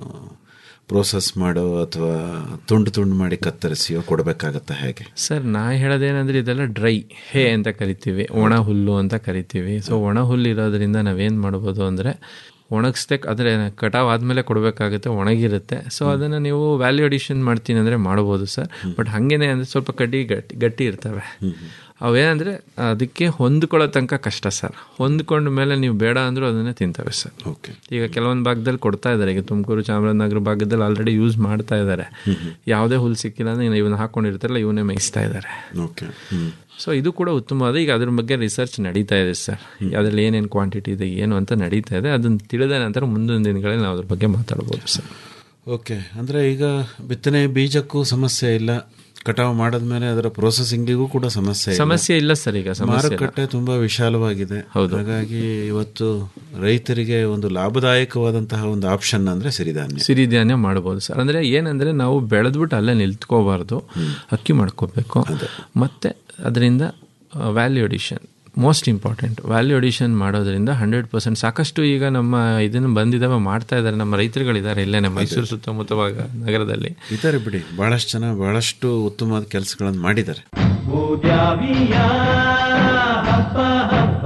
ಪ್ರೋಸೆಸ್ ಮಾಡೋ ಅಥವಾ ತುಂಡು ತುಂಡು ಮಾಡಿ ಕತ್ತರಿಸಿಯೋ ಕೊಡಬೇಕಾಗತ್ತಾ ಹೇಗೆ ಸರ್ ನಾ ಹೇಳೋದೇನಂದ್ರೆ ಇದೆಲ್ಲ ಡ್ರೈ ಹೇ ಅಂತ ಕರಿತೀವಿ ಒಣ ಹುಲ್ಲು ಅಂತ ಕರಿತೀವಿ ಸೊ ಒಣ ಹುಲ್ಲು ಇರೋದ್ರಿಂದ ನಾವೇನು ಮಾಡ್ಬೋದು ಅಂದರೆ ಒಣಗಿಸ್ದೆ ಅಂದರೆ ಕಟಾವ್ ಆದಮೇಲೆ ಕೊಡಬೇಕಾಗುತ್ತೆ ಒಣಗಿರುತ್ತೆ ಸೊ ಅದನ್ನು ನೀವು ವ್ಯಾಲ್ಯೂ ಅಡಿಷನ್ ಮಾಡ್ತೀನಿ ಅಂದರೆ ಮಾಡ್ಬೋದು ಸರ್ ಬಟ್ ಹಾಗೇನೆ ಅಂದರೆ ಸ್ವಲ್ಪ ಕಡ್ಡಿ ಗಟ್ಟಿ ಗಟ್ಟಿ ಇರ್ತವೆ ಅವೇನಂದರೆ ಅದಕ್ಕೆ ಹೊಂದ್ಕೊಳ್ಳೋ ತನಕ ಕಷ್ಟ ಸರ್ ಹೊಂದ್ಕೊಂಡ ಮೇಲೆ ನೀವು ಬೇಡ ಅಂದರೂ ಅದನ್ನೇ ತಿಂತವೆ ಸರ್ ಓಕೆ ಈಗ ಕೆಲವೊಂದು ಭಾಗದಲ್ಲಿ ಕೊಡ್ತಾ ಇದ್ದಾರೆ ಈಗ ತುಮಕೂರು ಚಾಮರಾಜನಗರ ಭಾಗದಲ್ಲಿ ಆಲ್ರೆಡಿ ಯೂಸ್ ಮಾಡ್ತಾ ಇದ್ದಾರೆ ಯಾವುದೇ ಹುಲ್ಲು ಸಿಕ್ಕಿಲ್ಲ ಅಂದ್ರೆ ಇವನ್ನ ಹಾಕೊಂಡಿರ್ತಾರಲ್ಲ ಇವನ್ನೇ ಮೇಯಿಸ್ತಾ ಇದ್ದಾರೆ ಓಕೆ ಸೊ ಇದು ಕೂಡ ಉತ್ತಮವಾದ ಈಗ ಅದ್ರ ಬಗ್ಗೆ ರಿಸರ್ಚ್ ನಡೀತಾ ಇದೆ ಸರ್ ಅದರಲ್ಲಿ ಏನೇನು ಕ್ವಾಂಟಿಟಿ ಇದೆ ಏನು ಅಂತ ನಡೀತಾ ಇದೆ ಅದನ್ನು ತಿಳಿದ ನಂತರ ಮುಂದಿನ ದಿನಗಳಲ್ಲಿ ನಾವು ಅದ್ರ ಬಗ್ಗೆ ಮಾತಾಡ್ಬೋದು ಸರ್ ಓಕೆ ಅಂದರೆ ಈಗ ಬಿತ್ತನೆ ಬೀಜಕ್ಕೂ ಸಮಸ್ಯೆ ಇಲ್ಲ ಕಟಾವು ಮಾಡಿದ್ಮೇಲೆ ಅದರ ಪ್ರೊಸೆಸಿಂಗಿಗೂ ಕೂಡ ಸಮಸ್ಯೆ ಇಲ್ಲ. ಸಮಸ್ಯೆ ಇಲ್ಲ ಸರ್ ಈಗ ಸಮಸ್ಯೆ ಇಲ್ಲ. ಮಾರುಕಟ್ಟೆ ತುಂಬಾ ವಿಶಾಲವಾಗಿದೆ ಹಾಗಾಗಿ ಇವತ್ತು ರೈತರಿಗೆ ಒಂದು ಲಾಭದಾಯಕವಾದಂತಹ ಒಂದು ಆಪ್ಷನ್ ಅಂದ್ರೆ ಸಿರಿಧಾನ್ಯ ಸಿರಿಧಾನ್ಯ ಮಾಡ್ಬೋದು ಸರ್ ಅಂದರೆ ಏನಂದರೆ ನಾವು ಬೆಳೆದ್ಬಿಟ್ಟು ಅಲ್ಲೇ ನಿಲ್ತ್ಕೋಬಾರ್ದು ಅಕ್ಕಿ ಮಾಡ್ಕೋಬೇಕು ಮತ್ತು ಅದರಿಂದ value addition most important value addition ಮಾಡೋದ್ರಿಂದ ಹಂಡ್ರೆಡ್ ಪರ್ಸೆಂಟ್ ಸಾಕಷ್ಟು ಈಗ ನಮ್ಮ ಇದನ್ನು ಬಂದಿದ್ದಾವೆ ಮಾಡ್ತಾ ಇದ್ದಾರೆ ನಮ್ಮ ರೈತರುಗಳಿದ್ದಾರೆ ಇಲ್ಲೇನೆ ಮೈಸೂರು ಸುತ್ತಮುತ್ತ ಭಾಗ ನಗರದಲ್ಲಿ ಇದ್ದಾರೆ ಬಿಡಿ ಬಹಳಷ್ಟು ಜನ ಬಹಳಷ್ಟು ಉತ್ತಮವಾದ ಕೆಲಸಗಳನ್ನು ಮಾಡಿದ್ದಾರೆ ಹಬ್ಬ ಹಬ್ಬ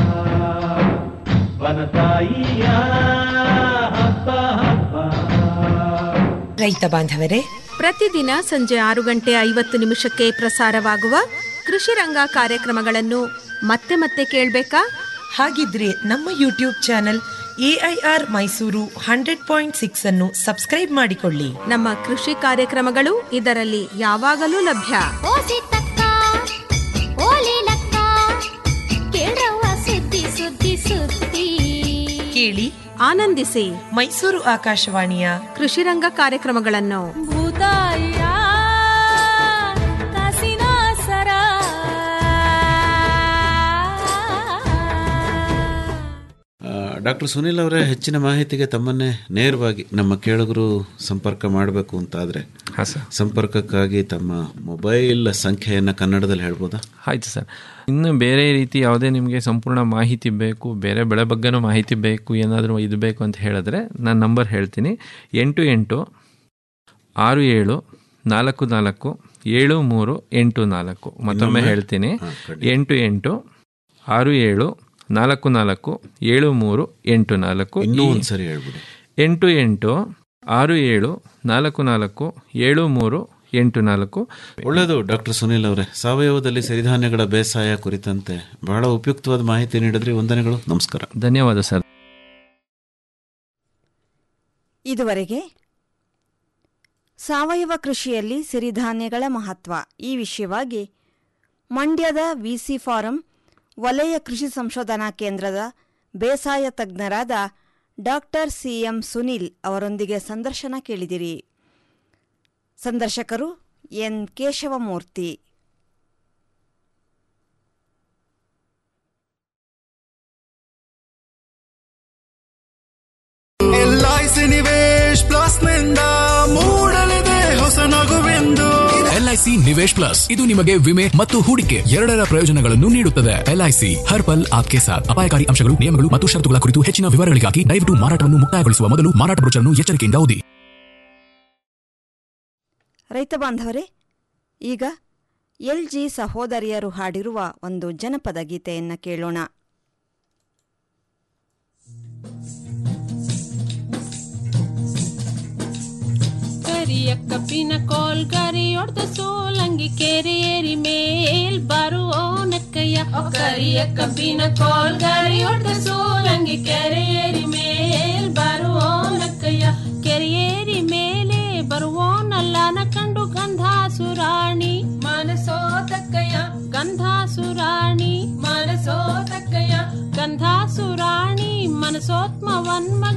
ವನತಾಯಿಯ ಹಬ್ಬ ಹಬ್ಬ ರೈತ ಬಾಂಧವರೇ ಪ್ರತಿದಿನ ಸಂಜೆ ಆರು ಗಂಟೆ ಐವತ್ತು ನಿಮಿಷಕ್ಕೆ ಪ್ರಸಾರವಾಗುವ ಕೃಷಿ ರಂಗ ಕಾರ್ಯಕ್ರಮಗಳನ್ನು ಮತ್ತೆ ಮತ್ತೆ ಕೇಳಬೇಕಾ ಹಾಗಿದ್ರೆ ನಮ್ಮ YouTube channel AIR Mysuru hundred point six ಅನ್ನು ಸಬ್ಸ್ಕ್ರೈಬ್ ಮಾಡಿಕೊಳ್ಳಿ ನಮ್ಮ ಕೃಷಿ ಕಾರ್ಯಕ್ರಮಗಳು ಇದರಲ್ಲಿ ಯಾವಾಗಲೂ ಲಭ್ಯ ಸುದ್ದಿ ಸುದ್ದಿ ಕೇಳಿ ಆನಂದಿಸಿ ಮೈಸೂರು ಆಕಾಶವಾಣಿಯ ಕೃಷಿ ರಂಗ ಕಾರ್ಯಕ್ರಮಗಳನ್ನು ಭೂತಾಯ ಕಾಸಿನ ಸರ ಡಾಕ್ಟರ್ ಸುನಿಲ್ ಅವರೇ ಹೆಚ್ಚಿನ ಮಾಹಿತಿಗೆ ತಮ್ಮನ್ನೇ ನೇರವಾಗಿ ನಮ್ಮ ಕೇಳುಗರು ಸಂಪರ್ಕ ಮಾಡಬೇಕು ಅಂತಾದರೆ ಸಂಪರ್ಕಕ್ಕಾಗಿ ತಮ್ಮ ಮೊಬೈಲ್ ಸಂಖ್ಯೆಯನ್ನು ಕನ್ನಡದಲ್ಲಿ ಹೇಳ್ಬೋದಾ ಆಯ್ತು ಸರ್ ಇನ್ನು ಬೇರೆ ರೀತಿ ಯಾವುದೇ ನಿಮಗೆ ಸಂಪೂರ್ಣ ಮಾಹಿತಿ ಬೇಕು ಬೇರೆ ಬೆಳೆ ಬಗ್ಗೆನೂ ಮಾಹಿತಿ ಬೇಕು ಏನಾದರೂ ಇದು ಬೇಕು ಅಂತ ಹೇಳಿದ್ರೆ ನಾನು ನಂಬರ್ ಹೇಳ್ತೀನಿ ಎಂಟು ಎಂಟು ಆರು ಏಳು ನಾಲ್ಕು ನಾಲ್ಕು ಏಳು ಮೂರು ಎಂಟು ನಾಲ್ಕು ಮತ್ತೊಮ್ಮೆ ಇನ್ನೊಮ್ಮೆ? ಹೇಳ್ತೀನಿ ಹಾ, ಖಂಡಿತ. ಎಂಟು ಎಂಟು ಆರು ಏಳು ನಾಲ್ಕು ನಾಲ್ಕು ಏಳು ಮೂರು ಎಂಟು ನಾಲ್ಕು ಇನ್ನೂ ಈ- ಒಂದ್ಸರಿ ಹೇಳ್ಬಿಡಿ ಎಂಟು ಎಂಟು ಆರು ಏಳು ನಾಲ್ಕು ನಾಲ್ಕು ಏಳು ಮೂರು ಎಂಟು ನಾಲ್ಕು ಒಳ್ಳೆಯದು ಡಾಕ್ಟರ್ ಸುನಿಲ್ ಅವರೇ ಸಾವಯವದಲ್ಲಿ ಸಿರಿಧಾನ್ಯಗಳ ಬೇಸಾಯ ಕುರಿತಂತೆ ಬಹಳ ಉಪಯುಕ್ತವಾದ ಮಾಹಿತಿ ನೀಡಿದ್ರಿ ವಂದನೆಗಳು ನಮಸ್ಕಾರ ಧನ್ಯವಾದ ಸರ್ ಇದುವರೆಗೆ ಸಾವಯವ ಕೃಷಿಯಲ್ಲಿ ಸಿರಿಧಾನ್ಯಗಳ ಮಹತ್ವ ಈ ವಿಷಯವಾಗಿ ಮಂಡ್ಯದ ವಿಸಿ ಫಾರಂ ವಲಯ ಕೃಷಿ ಸಂಶೋಧನಾ ಕೇಂದ್ರದ ಬೇಸಾಯ ತಜ್ಞರಾದ ಡಾಕ್ಟರ್ ಸಿಎಂ ಸುನಿಲ್ ಅವರೊಂದಿಗೆ ಸಂದರ್ಶನ ಕೇಳಿದಿರಿ ಸಂದರ್ಶಕರು N Keshavamurthy LIC Nivesh plus ನಿಂದ ಮೂಡಲಿದೆ ಹೊಸ ನಗುವೆಂದು ಎಲ್ಐಸಿ ನಿವೇಶ್ ಪ್ಲಸ್ ಇದು ನಿಮಗೆ ವಿಮೆ ಮತ್ತು ಹೂಡಿಕೆ ಎರಡರ ಪ್ರಯೋಜನಗಳನ್ನು ನೀಡುತ್ತದೆ ಎಲ್ಐಸಿ ಹರ್ ಪಲ್ ಆಪ್ಕೆ ಸಾಥ್ ಅಪಾಯಕಾರಿ ಅಂಶಗಳು ನಿಯಮಗಳು ಮತ್ತು ಷರತ್ತುಗಳ ಕುರಿತು ಹೆಚ್ಚಿನ ವಿವರಗಳಿಗಾಗಿ ದಯವಿಟ್ಟು ಮಾರಾಟವನ್ನು ಮುಕ್ತಾಯಗೊಳಿಸುವ ಮೊದಲು ಮಾರಾಟ ಬ್ರೋಚರ್ನ್ನು ಎಚ್ಚರಿಕೆಯಿಂದ ಓದಿ ರೈತ ಬಾಂಧವರೇ ಈಗ ಎಲ್ಜಿ ಸಹೋದರಿಯರು ಹಾಡಿರುವ ಒಂದು ಜನಪದ ಗೀತೆಯನ್ನು ಕೇಳೋಣ ಕರಿಯ ಕಬ್ಬಿನ ಕೋಲ್ ಕರಿ ಹೊಡೆದ ಸೋಲಂಗಿ ಕೆರೆ ಏರಿ ಮೇಲ್ ಬರುವೋನಕ್ಕಯ್ಯ ಕರಿಯ ಕಬ್ಬಿನ ಕೋಲ್ ಕರಿ ಹೊಡೆದ ಸೋಲಂಗಿ ಕೆರೆ ಏರಿ ಮೇಲ್ ಬರುವೋನಕ್ಕಯ್ಯ ಕೆರೆಯೇರಿ ಮೇಲೆ ಬರುವೋನಲ್ಲನ ಕಂಡು ಗಂಧಾಸುರಾಣಿ ಮನಸೋತಕ್ಕಯ್ಯ ಗಂಧಾಸುರಾಣಿ ಮನಸೋತಕ್ಕಯ್ಯ ಗಂಧಾಸುರಾಣಿ ಮನಸೋತ್ಮ ವನ್ಮ